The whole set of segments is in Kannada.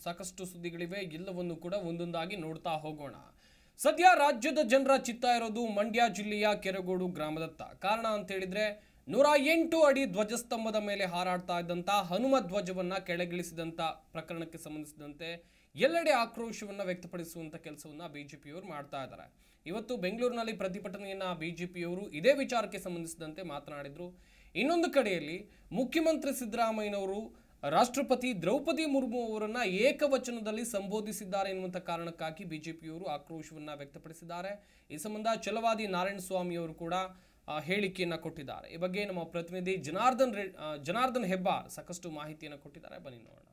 ಸಾಕಷ್ಟು ಸುದ್ದಿಗಳಿವೆ ಎಲ್ಲವನ್ನು ಕೂಡ ಒಂದೊಂದಾಗಿ ನೋಡ್ತಾ ಹೋಗೋಣ ಸದ್ಯ ರಾಜ್ಯದ ಜನರ ಚಿತ್ತ ಇರೋದು ಮಂಡ್ಯ ಜಿಲ್ಲೆಯ ಕೆರಗೋಡು ಗ್ರಾಮದತ್ತ ಕಾರಣ ಅಂತ ಹೇಳಿದ್ರೆ ನೂರ ಎಂಟು ಅಡಿ ಧ್ವಜಸ್ತಂಭದ ಮೇಲೆ ಹಾರಾಡ್ತಾ ಇದ್ದಂತ ಹನುಮ ಧ್ವಜವನ್ನ ಕೆಳಗಿಳಿಸಿದಂತ ಪ್ರಕರಣಕ್ಕೆ ಸಂಬಂಧಿಸಿದಂತೆ ಎಲ್ಲೆಡೆ ಆಕ್ರೋಶವನ್ನ ವ್ಯಕ್ತಪಡಿಸುವಂತ ಕೆಲಸವನ್ನ ಬಿಜೆಪಿಯವರು ಮಾಡ್ತಾ ಇದ್ದಾರೆ ಇವತ್ತು ಬೆಂಗಳೂರಿನಲ್ಲಿ ಪ್ರತಿಭಟನೆಯನ್ನ ಬಿಜೆಪಿಯವರು ಇದೇ ವಿಚಾರಕ್ಕೆ ಸಂಬಂಧಿಸಿದಂತೆ ಮಾತನಾಡಿದ್ರು ಇನ್ನೊಂದು ಕಡೆಯಲ್ಲಿ ಮುಖ್ಯಮಂತ್ರಿ ಸಿದ್ದರಾಮಯ್ಯನವರು ರಾಷ್ಟ್ರಪತಿ ದ್ರೌಪದಿ ಮುರ್ಮು ಅವರನ್ನ ಏಕವಚನದಲ್ಲಿ ಸಂಬೋಧಿಸಿದ್ದಾರೆ ಎನ್ನುವಂತ ಕಾರಣಕ್ಕಾಗಿ ಬಿಜೆಪಿಯವರು ಆಕ್ರೋಶವನ್ನ ವ್ಯಕ್ತಪಡಿಸಿದ್ದಾರೆ ಈ ಸಂಬಂಧ ಛಲವಾದಿ ನಾರಾಯಣ ಸ್ವಾಮಿ ಅವರು ಕೂಡ ಆ, ಹೇಳಿಕೆಯನ್ನ ಕೊಟ್ಟಿದ್ದಾರೆ ಈ ಬಗ್ಗೆ ನಮ್ಮ ಪ್ರತಿನಿಧಿ ಜನಾರ್ದನ್ ರೆ- ಆ, ಜನಾರ್ದನ್ ಹೆಬ್ಬಾರ್ ಸಾಕಷ್ಟು ಮಾಹಿತಿಯನ್ನು ಕೊಟ್ಟಿದ್ದಾರೆ ಬನ್ನಿ ನೋಡೋಣ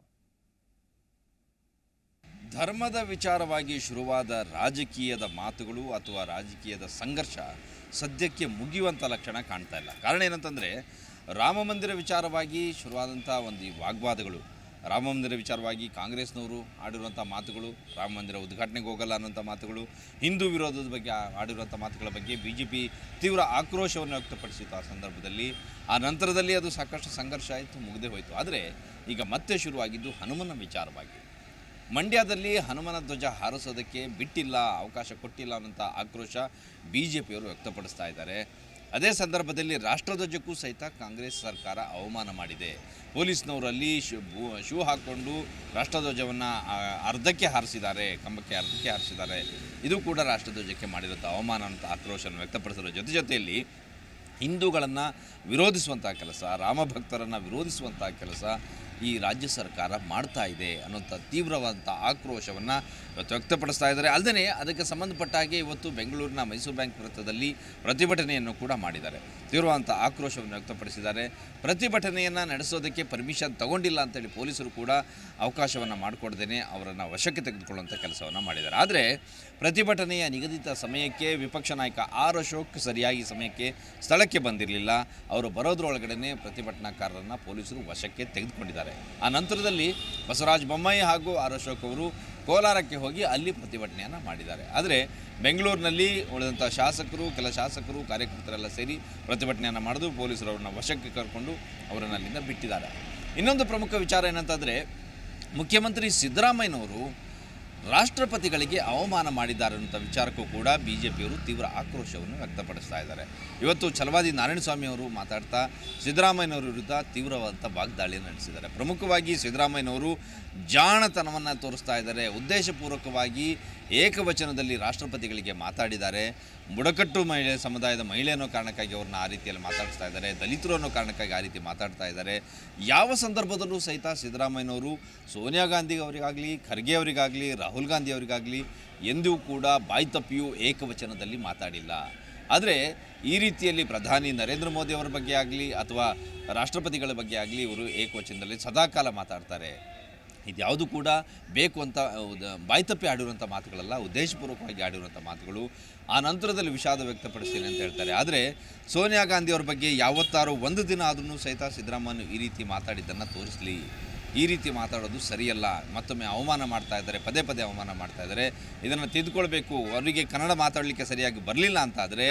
ಧರ್ಮದ ವಿಚಾರವಾಗಿ ಶುರುವಾದ ರಾಜಕೀಯದ ಮಾತುಗಳು ಅಥವಾ ರಾಜಕೀಯದ ಸಂಘರ್ಷ ಸದ್ಯಕ್ಕೆ ಮುಗಿಯುವಂಥ ಲಕ್ಷಣ ಕಾಣ್ತಾ ಇಲ್ಲ ಕಾರಣ ಏನಂತಂದರೆ ರಾಮ ಮಂದಿರ ವಿಚಾರವಾಗಿ ಶುರುವಾದಂಥ ಒಂದು ಈ ವಾಗ್ವಾದಗಳು ರಾಮ ಮಂದಿರ ವಿಚಾರವಾಗಿ ಕಾಂಗ್ರೆಸ್ನವರು ಆಡಿರುವಂಥ ಮಾತುಗಳು ರಾಮ ಮಂದಿರ ಉದ್ಘಾಟನೆಗೆ ಹೋಗಲ್ಲ ಅನ್ನೋಂಥ ಮಾತುಗಳು ಹಿಂದೂ ವಿರೋಧದ ಬಗ್ಗೆ ಆ- ಆಡಿರುವಂಥ ಮಾತುಗಳ ಬಗ್ಗೆ ಬಿ ಜೆ ಪಿ ತೀವ್ರ ಆಕ್ರೋಶವನ್ನು ವ್ಯಕ್ತಪಡಿಸಿತ್ತು ಆ ಸಂದರ್ಭದಲ್ಲಿ ಆ ನಂತರದಲ್ಲಿ ಅದು ಸಾಕಷ್ಟು ಸಂಘರ್ಷ ಆಯಿತು ಮುಗಿದೇ ಹೋಯಿತು ಆದರೆ ಈಗ ಮತ್ತೆ ಶುರುವಾಗಿದ್ದು ಹನುಮನ ವಿಚಾರವಾಗಿ ಮಂಡ್ಯದಲ್ಲಿ ಹನುಮನ ಧ್ವಜ ಹಾರಿಸೋದಕ್ಕೆ ಬಿಟ್ಟಿಲ್ಲ ಅವಕಾಶ ಕೊಟ್ಟಿಲ್ಲ ಅನ್ನೋಂಥ ಆಕ್ರೋಶ ಬಿ ಜೆ ಪಿಯವರು ವ್ಯಕ್ತಪಡಿಸ್ತಾ ಇದ್ದಾರೆ ಅದೇ ಸಂದರ್ಭದಲ್ಲಿ ರಾಷ್ಟ್ರಧ್ವಜಕ್ಕೂ ಸಹಿತ ಕಾಂಗ್ರೆಸ್ ಸರ್ಕಾರ ಅವಮಾನ ಮಾಡಿದೆ ಪೊಲೀಸ್ನವರಲ್ಲಿ ಶೂ ಬೂ- ಶೂ ಹಾಕ್ಕೊಂಡು ರಾಷ್ಟ್ರಧ್ವಜವನ್ನು ಅರ್ಧಕ್ಕೆ ಹಾರಿಸಿದ್ದಾರೆ ಕಂಬಕ್ಕೆ ಅರ್ಧಕ್ಕೆ ಹಾರಿಸಿದ್ದಾರೆ ಇದು ಕೂಡ ರಾಷ್ಟ್ರಧ್ವಜಕ್ಕೆ ಮಾಡಿರೋಂಥ ಅವಮಾನ ಅಂತ ಆಕ್ರೋಶವನ್ನು ವ್ಯಕ್ತಪಡಿಸಿರೋ ಜೊತೆ ಜೊತೆಯಲ್ಲಿ ಹಿಂದೂಗಳನ್ನು ವಿರೋಧಿಸುವಂಥ ಕೆಲಸ ರಾಮಭಕ್ತರನ್ನು ವಿರೋಧಿಸುವಂಥ ಕೆಲಸ ಈ ರಾಜ್ಯ ಸರ್ಕಾರ ಮಾಡ್ತಾ ಇದೆ ಅನ್ನೋಂಥ ತೀವ್ರವಾದಂಥ ಆಕ್ರೋಶವನ್ನು ಇವತ್ತು ವ್ಯಕ್ತಪಡಿಸ್ತಾ ಇದ್ದಾರೆ ಅಲ್ಲದೆ ಅದಕ್ಕೆ ಸಂಬಂಧಪಟ್ಟ ಹಾಗೆ ಇವತ್ತು ಬೆಂಗಳೂರಿನ ಮೈಸೂರು ಬ್ಯಾಂಕ್ ವೃತ್ತದಲ್ಲಿ ಪ್ರತಿಭಟನೆಯನ್ನು ಕೂಡ ಮಾಡಿದ್ದಾರೆ ತೀವ್ರವಾದಂಥ ಆಕ್ರೋಶವನ್ನು ವ್ಯಕ್ತಪಡಿಸಿದ್ದಾರೆ ಪ್ರತಿಭಟನೆಯನ್ನು ನಡೆಸೋದಕ್ಕೆ ಪರ್ಮಿಷನ್ ತಗೊಂಡಿಲ್ಲ ಅಂತೇಳಿ ಪೊಲೀಸರು ಕೂಡ ಅವಕಾಶವನ್ನು ಮಾಡಿಕೊಡ್ದೇನೆ ಅವರನ್ನು ವಶಕ್ಕೆ ತೆಗೆದುಕೊಳ್ಳುವಂಥ ಕೆಲಸವನ್ನು ಮಾಡಿದ್ದಾರೆ ಆದರೆ ಪ್ರತಿಭಟನೆಯ ನಿಗದಿತ ಸಮಯಕ್ಕೆ ವಿಪಕ್ಷ ನಾಯಕ ಆರ್ ಅಶೋಕ್ ಸರಿಯಾಗಿ ಸಮಯಕ್ಕೆ ಸ್ಥಳಕ್ಕೆ ಬಂದಿರಲಿಲ್ಲ ಅವರು ಬರೋದ್ರೊಳಗಡೆ ಪ್ರತಿಭಟನಾಕಾರರನ್ನು ಪೊಲೀಸರು ವಶಕ್ಕೆ ತೆಗೆದುಕೊಂಡಿದ್ದಾರೆ ಆ ನಂತರದಲ್ಲಿ ಬಸವರಾಜ ಬೊಮ್ಮಾಯಿ ಹಾಗೂ ಆರ್ ಅಶೋಕ್ ಅವರು ಕೋಲಾರಕ್ಕೆ ಹೋಗಿ ಅಲ್ಲಿ ಪ್ರತಿಭಟನೆಯನ್ನು ಮಾಡಿದ್ದಾರೆ ಆದರೆ ಬೆಂಗಳೂರಿನಲ್ಲಿ ಉಳಿದಂಥ ಶಾಸಕರು ಕೆಲ ಶಾಸಕರು ಕಾರ್ಯಕರ್ತರೆಲ್ಲ ಸೇರಿ ಪ್ರತಿಭಟನೆಯನ್ನು ಮಾಡಿದು ಪೊಲೀಸರು ಅವ್ರನ್ನ ವಶಕ್ಕೆ ಕರ್ಕೊಂಡು ಅವರನ್ನು ಅಲ್ಲಿಂದ ಬಿಟ್ಟಿದ್ದಾರೆ ಇನ್ನೊಂದು ಪ್ರಮುಖ ವಿಚಾರ ಏನಂತಂದರೆ ಮುಖ್ಯಮಂತ್ರಿ ಸಿದ್ದರಾಮಯ್ಯನವರು ರಾಷ್ಟ್ರಪತಿಗಳಿಗೆ ಅವಮಾನ ಮಾಡಿದ್ದಾರೆ ಅನ್ನೋ ವಿಚಾರಕ್ಕೂ ಕೂಡ ಬಿ ಜೆ ಪಿಯವರು ತೀವ್ರ ಆಕ್ರೋಶವನ್ನು ವ್ಯಕ್ತಪಡಿಸ್ತಾ ಇದ್ದಾರೆ ಇವತ್ತು ಛಲವಾದಿ ನಾರಾಯಣಸ್ವಾಮಿ ಅವರು ಮಾತಾಡ್ತಾ ಸಿದ್ದರಾಮಯ್ಯನವರ ವಿರುದ್ಧ ತೀವ್ರವಾದಂಥ ವಾಗ್ದಾಳಿಯನ್ನು ನಡೆಸಿದ್ದಾರೆ ಪ್ರಮುಖವಾಗಿ ಸಿದ್ದರಾಮಯ್ಯನವರು ಜಾಣತನವನ್ನು ತೋರಿಸ್ತಾ ಇದ್ದಾರೆ ಉದ್ದೇಶಪೂರ್ವಕವಾಗಿ ಏಕವಚನದಲ್ಲಿ ರಾಷ್ಟ್ರಪತಿಗಳಿಗೆ ಮಾತಾಡಿದ್ದಾರೆ ಬುಡಕಟ್ಟು ಮಹಿಳೆ ಸಮುದಾಯದ ಮಹಿಳೆ ಅನ್ನೋ ಕಾರಣಕ್ಕಾಗಿ ಅವ್ರನ್ನ ಆ ರೀತಿಯಲ್ಲಿ ಮಾತಾಡಿಸ್ತಾ ಇದ್ದಾರೆ ದಲಿತರು ಅನ್ನೋ ಕಾರಣಕ್ಕಾಗಿ ಆ ರೀತಿ ಮಾತಾಡ್ತಾ ಇದ್ದಾರೆ ಯಾವ ಸಂದರ್ಭದಲ್ಲೂ ಸಹಿತ ಸಿದ್ದರಾಮಯ್ಯನವರು ಸೋನಿಯಾ ಗಾಂಧಿ ಅವರಿಗಾಗಲಿ ಖರ್ಗೆ ಅವರಿಗಾಗಲಿ ರಾಹುಲ್ ಗಾಂಧಿ ಅವರಿಗಾಗಲಿ ಎಂದೂ ಕೂಡ ಬಾಯಿ ತಪ್ಪಿಯೂ ಏಕವಚನದಲ್ಲಿ ಮಾತಾಡಿಲ್ಲ ಆದರೆ ಈ ರೀತಿಯಲ್ಲಿ ಪ್ರಧಾನಿ ನರೇಂದ್ರ ಮೋದಿ ಅವರ ಬಗ್ಗೆ ಆಗಲಿ ಅಥವಾ ರಾಷ್ಟ್ರಪತಿಗಳ ಬಗ್ಗೆ ಆಗಲಿ ಇವರು ಏಕವಚನದಲ್ಲಿ ಸದಾಕಾಲ ಮಾತಾಡ್ತಾರೆ ಇದ್ಯಾವುದು ಕೂಡ ಬೇಕು ಅಂತ ಉದ- ಬಾಯ್ತಪ್ಪಿ ಆಡಿರುವಂಥ ಮಾತುಗಳಲ್ಲ ಉದ್ದೇಶಪೂರ್ವಕವಾಗಿ ಆಡಿರುವಂಥ ಮಾತುಗಳು ಆ ನಂತರದಲ್ಲಿ ವಿಷಾದ ವ್ಯಕ್ತಪಡಿಸ್ತೀನಿ ಅಂತ ಹೇಳ್ತಾರೆ ಆದರೆ ಸೋನಿಯಾ ಗಾಂಧಿ ಅವ್ರ ಬಗ್ಗೆ ಯಾವತ್ತಾರು ಒಂದು ದಿನ ಆದ್ರೂ ಸಹಿತ ಸಿದ್ದರಾಮಯ್ಯ ಈ ರೀತಿ ಮಾತಾಡಿದ್ದನ್ನು ತೋರಿಸಲಿ ಈ ರೀತಿ ಮಾತಾಡೋದು ಸರಿಯಲ್ಲ ಮತ್ತೊಮ್ಮೆ ಅವಮಾನ ಮಾಡ್ತಾ ಇದ್ದಾರೆ ಪದೇ ಪದೇ ಅವಮಾನ ಮಾಡ್ತಾ ಇದ್ದಾರೆ ಇದನ್ನು ತಿದ್ದುಕೊಳ್ಬೇಕು ಅವರಿಗೆ ಕನ್ನಡ ಮಾತಾಡಲಿಕ್ಕೆ ಸರಿಯಾಗಿ ಬರಲಿಲ್ಲ ಅಂತಾದರೆ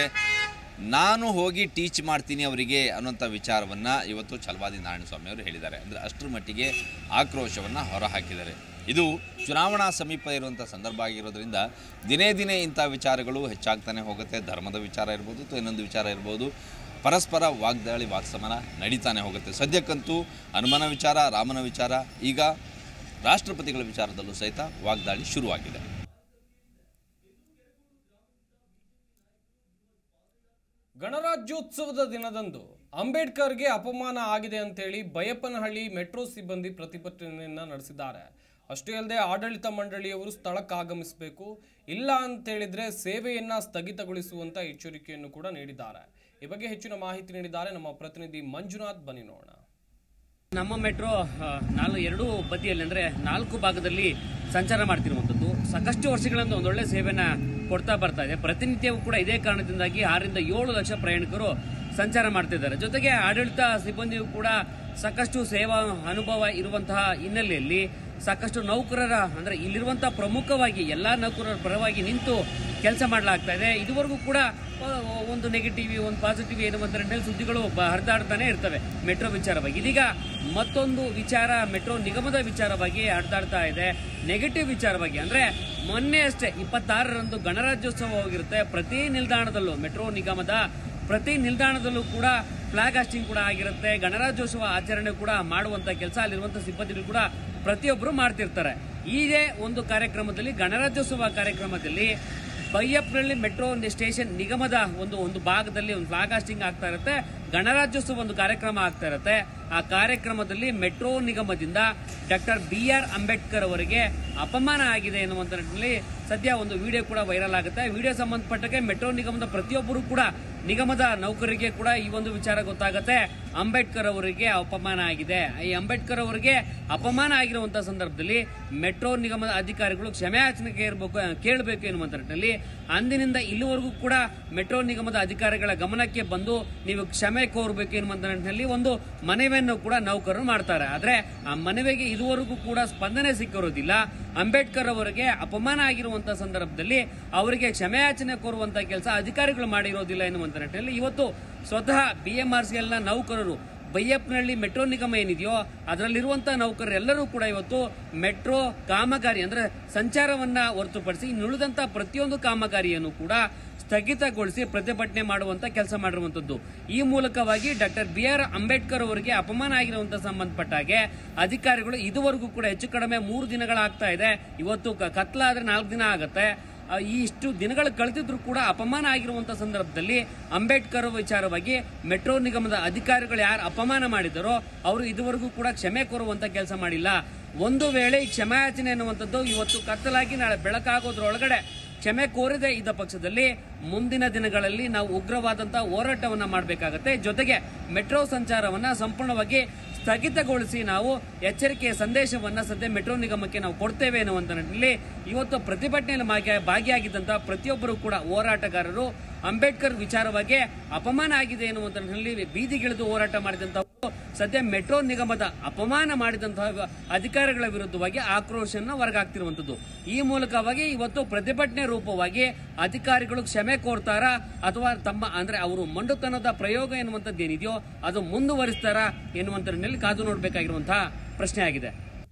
ನಾನು ಹೋಗಿ ಟೀಚ್ ಮಾಡ್ತೀನಿ ಅವರಿಗೆ ಅನ್ನೋಂಥ ವಿಚಾರವನ್ನು ಇವತ್ತು ಛಲವಾದಿ ನಾರಾಯಣಸ್ವಾಮಿ ಅವರು ಹೇಳಿದ್ದಾರೆ ಅಂದರೆ ಅಷ್ಟರ ಮಟ್ಟಿಗೆ ಆಕ್ರೋಶವನ್ನು ಹೊರಹಾಕಿದ್ದಾರೆ ಇದು ಚುನಾವಣಾ ಸಮೀಪ ಇರುವಂಥ ಸಂದರ್ಭ ಆಗಿರೋದ್ರಿಂದ ದಿನೇ ದಿನೇ ಇಂಥ ವಿಚಾರಗಳು ಹೆಚ್ಚಾಗ್ತಾನೆ ಹೋಗುತ್ತೆ ಧರ್ಮದ ವಿಚಾರ ಇರ್ಬೋದು ಅಥವಾ ಇನ್ನೊಂದು ವಿಚಾರ ಇರ್ಬೋದು ಪರಸ್ಪರ ವಾಗ್ದಾಳಿ ವಾಕ್ಸಮನ ನಡೀತಾನೆ ಹೋಗುತ್ತೆ ಸದ್ಯಕ್ಕಂತೂ ಹನುಮನ ವಿಚಾರ ರಾಮನ ವಿಚಾರ ಈಗ ರಾಷ್ಟ್ರಪತಿಗಳ ವಿಚಾರದಲ್ಲೂ ಸಹಿತ ವಾಗ್ದಾಳಿ ಶುರುವಾಗಿದೆ ಗಣರಾಜ್ಯೋತ್ಸವದ ದಿನದಂದು ಅಂಬೇಡ್ಕರ್ಗೆ ಅಪಮಾನ ಆಗಿದೆ ಅಂತೇಳಿ ಬೈಯಪ್ಪನಹಳ್ಳಿ ಮೆಟ್ರೋ ಸಿಬ್ಬಂದಿ ಪ್ರತಿಭಟನೆಯನ್ನ ನಡೆಸಿದ್ದಾರೆ ಅಷ್ಟೇ ಅಲ್ಲದೆ ಆಡಳಿತ ಮಂಡಳಿಯವರು ಸ್ಥಳಕ್ಕೆ ಆಗಮಿಸಬೇಕು ಇಲ್ಲ ಅಂತೇಳಿದ್ರೆ ಸೇವೆಯನ್ನ ಸ್ಥಗಿತಗೊಳಿಸುವಂತ ಎಚ್ಚರಿಕೆಯನ್ನು ಕೂಡ ನೀಡಿದ್ದಾರೆ ಈ ಬಗ್ಗೆ ಹೆಚ್ಚಿನ ಮಾಹಿತಿ ನೀಡಿದ್ದಾರೆ ನಮ್ಮ ಪ್ರತಿನಿಧಿ ಮಂಜುನಾಥ್ ಬನ್ನಿ ನೋಡೋಣ ನಮ್ಮ ಮೆಟ್ರೋ ಆ, ನಾಲ್ ಎರಡು ಬದಿಯಲ್ಲಿ ಅಂದ್ರೆ ನಾಲ್ಕು ಭಾಗದಲ್ಲಿ ಸಂಚಾರ ಮಾಡ್ತಿರುವಂಥದ್ದು ಸಾಕಷ್ಟು ವರ್ಷಗಳಿಂದ ಒಂದೊಳ್ಳೆ ಸೇವೆನ ಕೊಡ್ತಾ ಬರ್ತಾ ಇದೆ ಪ್ರತಿನಿತ್ಯವೂ ಕೂಡ ಇದೇ ಕಾರಣದಿಂದಾಗಿ ಆರರಿಂದ ಏಳು ಲಕ್ಷ ಪ್ರಯಾಣಿಕರು ಸಂಚಾರ ಮಾಡ್ತಿದ್ದಾರೆ ಜೊತೆಗೆ ಆಡಳಿತ ಸಿಬ್ಬಂದಿಯೂ ಕೂಡ ಸಾಕಷ್ಟು ಸೇವಾ ಅನುಭವ ಇರುವಂತಹ ಹಿನ್ನೆಲೆಯಲ್ಲಿ ಸಾಕಷ್ಟು ನೌಕರರ ಅಂದ್ರೆ ಇಲ್ಲಿರುವಂತಹ ಪ್ರಮುಖವಾಗಿ ಎಲ್ಲಾ ನೌಕರರ ಪರವಾಗಿ ನಿಂತು ಕೆಲಸ ಮಾಡಲಾಗ್ತಾ ಇದೆ ಇದುವರೆಗೂ ಕೂಡ ಆ, ಒಂದು ನೆಗೆಟಿವ್ ಒಂದು ಪಾಸಿಟಿವ್ ಏನು ಅಂತ ಹೇಳಿ ಸುದ್ದಿಗಳು ಬ- ಹರಿದಾಡ್ತಾನೆ ಇರ್ತವೆ ಮೆಟ್ರೋ ವಿಚಾರವಾಗಿ ಇದೀಗ ಮತ್ತೊಂದು ವಿಚಾರ ಮೆಟ್ರೋ ನಿಗಮದ ವಿಚಾರವಾಗಿ ಹರಿದಾಡ್ತಾ ಇದೆ ನೆಗೆಟಿವ್ ವಿಚಾರವಾಗಿ ಅಂದ್ರೆ ಮೊನ್ನೆ ಅಷ್ಟೇ ಇಪ್ಪತ್ತಾರರಂದು ಗಣರಾಜ್ಯೋತ್ಸವ ಹೋಗಿರುತ್ತೆ ಪ್ರತಿ ನಿಲ್ದಾಣದಲ್ಲೂ ಮೆಟ್ರೋ ನಿಗಮದ ಪ್ರತಿ ನಿಲ್ದಾಣದಲ್ಲೂ ಕೂಡ ಫ್ಲಾಗ್ ಹಾಸ್ಟಿಂಗ್ ಕೂಡ ಆಗಿರುತ್ತೆ ಗಣರಾಜ್ಯೋತ್ಸವ ಆಚರಣೆ ಕೂಡ ಮಾಡುವಂತ ಕೆಲಸ ಅಲ್ಲಿರುವಂತ ಸಿಬ್ಬಂದಿಗಳು ಕೂಡ ಪ್ರತಿಯೊಬ್ಬರು ಮಾಡ್ತಿರ್ತಾರೆ ಇದೇ ಒಂದು ಕಾರ್ಯಕ್ರಮದಲ್ಲಿ ಗಣರಾಜ್ಯೋತ್ಸವ ಕಾರ್ಯಕ್ರಮದಲ್ಲಿ ಬೈಯಪ್ಪನಹಳ್ಳಿ ಮೆಟ್ರೋ ಒಂದು ಸ್ಟೇಷನ್ ನಿಗಮದ ಒಂದು ಒಂದು ಭಾಗದಲ್ಲಿ ಒಂದು ಫ್ಲಾಗ್ ಹಾಸ್ಟಿಂಗ್ ಆಗ್ತಾ ಇರುತ್ತೆ ಗಣರಾಜ್ಯೋತ್ಸವ ಒಂದು ಕಾರ್ಯಕ್ರಮ ಆಗ್ತಾ ಇರುತ್ತೆ ಆ ಕಾರ್ಯಕ್ರಮದಲ್ಲಿ ಮೆಟ್ರೋ ನಿಗಮದಿಂದ ಡಾಕ್ಟರ್ ಬಿ ಆರ್ ಅಂಬೇಡ್ಕರ್ ಅವರಿಗೆ ಅಪಮಾನ ಆಗಿದೆ ಎನ್ನುವಂತ ನಿಟ್ಟಿನಲ್ಲಿ ಸದ್ಯ ಒಂದು ವಿಡಿಯೋ ಕೂಡ ವೈರಲ್ ಆಗುತ್ತೆ ವಿಡಿಯೋ ಸಂಬಂಧಪಟ್ಟಕ್ಕೆ ಮೆಟ್ರೋ ನಿಗಮದ ಪ್ರತಿಯೊಬ್ಬರು ಕೂಡ ನಿಗಮದ ನೌಕರರಿಗೆ ಕೂಡ ಈ ಒಂದು ವಿಚಾರ ಗೊತ್ತಾಗುತ್ತೆ ಅಂಬೇಡ್ಕರ್ ಅವರಿಗೆ ಅಪಮಾನ ಆಗಿದೆ ಈ ಅಂಬೇಡ್ಕರ್ ಅವರಿಗೆ ಅಪಮಾನ ಆಗಿರುವಂತಹ ಸಂದರ್ಭದಲ್ಲಿ ಮೆಟ್ರೋ ನಿಗಮದ ಅಧಿಕಾರಿಗಳು ಕ್ಷಮೆಯಾಚನೆ ಕೇಳಬೇಕು ಕೇಳಬೇಕು ಎನ್ನುವಂತ ನಿಟ್ಟಿನಲ್ಲಿ ಅಂದಿನಿಂದ ಇಲ್ಲಿವರೆಗೂ ಕೂಡ ಮೆಟ್ರೋ ನಿಗಮದ ಅಧಿಕಾರಿಗಳ ಗಮನಕ್ಕೆ ಬಂದು ನೀವು ಕ್ಷಮೆ ಕೋರಬೇಕು ಎನ್ನುವಂತ ನಿಟ್ಟಿನಲ್ಲಿ ಒಂದು ಮನವಿಯನ್ನು ಕೂಡ ನೌಕರರು ಮಾಡ್ತಾರೆ ಆದ್ರೆ ಆ ಮನವಿಗೆ ಇದುವರೆಗೂ ಕೂಡ ಸ್ಪಂದನೆ ಸಿಕ್ಕಿರೋದಿಲ್ಲ ಅಂಬೇಡ್ಕರ್ ಅವರಿಗೆ ಅಪಮಾನ ಆಗಿರುವಂತಹ ಸಂದರ್ಭದಲ್ಲಿ ಅವರಿಗೆ ಕ್ಷಮೆಯಾಚನೆ ಕೋರುವಂತಹ ಕೆಲಸ ಅಧಿಕಾರಿಗಳು ಮಾಡಿರೋದಿಲ್ಲ ಎನ್ನುವಂತ ನಿಟ್ಟಿನಲ್ಲಿ ಇವತ್ತು ಸ್ವತಃ ಬಿ ಎಂ ಆರ್ ಸಿ ಎಲ್ನ ನೌಕರರು ಬೈಯಪ್ಪನಹಳ್ಳಿ ಮೆಟ್ರೋ ನಿಗಮ ಏನಿದೆಯೋ ಅದರಲ್ಲಿರುವಂತಹ ನೌಕರರೆಲ್ಲರೂ ಕೂಡ ಇವತ್ತು ಮೆಟ್ರೋ ಕಾಮಗಾರಿ ಅಂದ್ರೆ ಸಂಚಾರವನ್ನ ಹೊರತುಪಡಿಸಿ ಇನ್ನುಳಿದಂತಹ ಪ್ರತಿಯೊಂದು ಕಾಮಗಾರಿಯನ್ನು ಕೂಡ ಸ್ಥಗಿತಗೊಳಿಸಿ ಪ್ರತಿಭಟನೆ ಮಾಡುವಂತ ಕೆಲಸ ಮಾಡಿರುವಂತದ್ದು ಈ ಮೂಲಕವಾಗಿ ಡಾಕ್ಟರ್ ಬಿ ಆರ್ ಅಂಬೇಡ್ಕರ್ ಅವರಿಗೆ ಅಪಮಾನ ಆಗಿರುವಂತ ಸಂಬಂಧಪಟ್ಟ ಹಾಗೆ ಅಧಿಕಾರಿಗಳು ಇದುವರೆಗೂ ಕೂಡ ಹೆಚ್ಚು ಕಡಿಮೆ ಮೂರು ದಿನಗಳಾಗ್ತಾ ಇದೆ ಇವತ್ತು ಕ- ಕತ್ಲಾದ್ರೆ ನಾಲ್ಕು ದಿನ ಆಗತ್ತೆ ಆ, ಈ ಇಷ್ಟು ದಿನಗಳು ಕಳೆದಿದ್ರು ಕೂಡ ಅಪಮಾನ ಆಗಿರುವಂತಹ ಸಂದರ್ಭದಲ್ಲಿ ಅಂಬೇಡ್ಕರ್ ವಿಚಾರವಾಗಿ ಮೆಟ್ರೋ ನಿಗಮದ ಅಧಿಕಾರಿಗಳು ಯಾರು ಅಪಮಾನ ಮಾಡಿದರೋ ಅವರು ಇದುವರೆಗೂ ಕೂಡ ಕ್ಷಮೆ ಕೋರುವಂತ ಕೆಲಸ ಮಾಡಿಲ್ಲ ಒಂದು ವೇಳೆ ಈ ಕ್ಷಮಾಯಾಚನೆ ಅನ್ನುವಂಥದ್ದು ಇವತ್ತು ಕತ್ತಲಾಗಿ ನಾಳೆ ಬೆಳಕಾಗೋದ್ರೊಳಗಡೆ ಕ್ಷಮೆ ಕೋರದೇ ಇದ್ದ ಪಕ್ಷದಲ್ಲಿ ಮುಂದಿನ ದಿನಗಳಲ್ಲಿ ನಾವು ಉಗ್ರವಾದಂತಹ ಹೋರಾಟವನ್ನ ಮಾಡಬೇಕಾಗತ್ತೆ ಜೊತೆಗೆ ಮೆಟ್ರೋ ಸಂಚಾರವನ್ನ ಸಂಪೂರ್ಣವಾಗಿ ಸ್ಥಗಿತಗೊಳಿಸಿ ನಾವು ಎಚ್ಚರಿಕೆಯ ಸಂದೇಶವನ್ನ ಸದ್ಯ ಮೆಟ್ರೋ ನಿಗಮಕ್ಕೆ ನಾವು ಕೊಡ್ತೇವೆ ಎನ್ನುವಂತ ನಿಟ್ಟಿನಲ್ಲಿ ಇವತ್ತು ಪ್ರತಿಭಟನೆಯಲ್ಲಿ ಭಾಗಿ- ಭಾಗಿಯಾಗಿದ್ದಂತಹ ಪ್ರತಿಯೊಬ್ಬರು ಕೂಡ ಹೋರಾಟಗಾರರು ಅಂಬೇಡ್ಕರ್ ವಿಚಾರವಾಗಿ ಅಪಮಾನ ಆಗಿದೆ ಎನ್ನುವಂತ ನಿಟ್ಟಿನಲ್ಲಿ ಬೀದಿಗಿಳಿದು ಹೋರಾಟ ಮಾಡಿದಂತಹ ಸದ್ಯ ಮೆಟ್ರೋ ನಿಗಮದ ಅಪಮಾನ ಮಾಡಿದಂತಹ ಅಧಿಕಾರಿಗಳ ವಿರುದ್ಧವಾಗಿ ಆಕ್ರೋಶನ ಹೊರಗಾಗ್ತಿರುವಂತದ್ದು ಈ ಮೂಲಕವಾಗಿ ಇವತ್ತು ಪ್ರತಿಭಟನೆ ರೂಪವಾಗಿ ಅಧಿಕಾರಿಗಳು ಕ್ಷಮೆ ಕೋರ್ತಾರಾ ಅಥವಾ ತಮ್ಮ ಅಂದ್ರೆ ಅವರು ಮಂಡುತನದ ಪ್ರಯೋಗ ಎನ್ನುವಂಥದ್ದು ಏನಿದೆಯೋ ಅದು ಮುಂದುವರಿಸ್ತಾರಾ ಎನ್ನುವಂತ ನಿಟ್ಟಿನಲ್ಲಿ ಕಾದು ನೋಡಬೇಕಾಗಿರುವಂತಹ ಪ್ರಶ್ನೆ ಆಗಿದೆ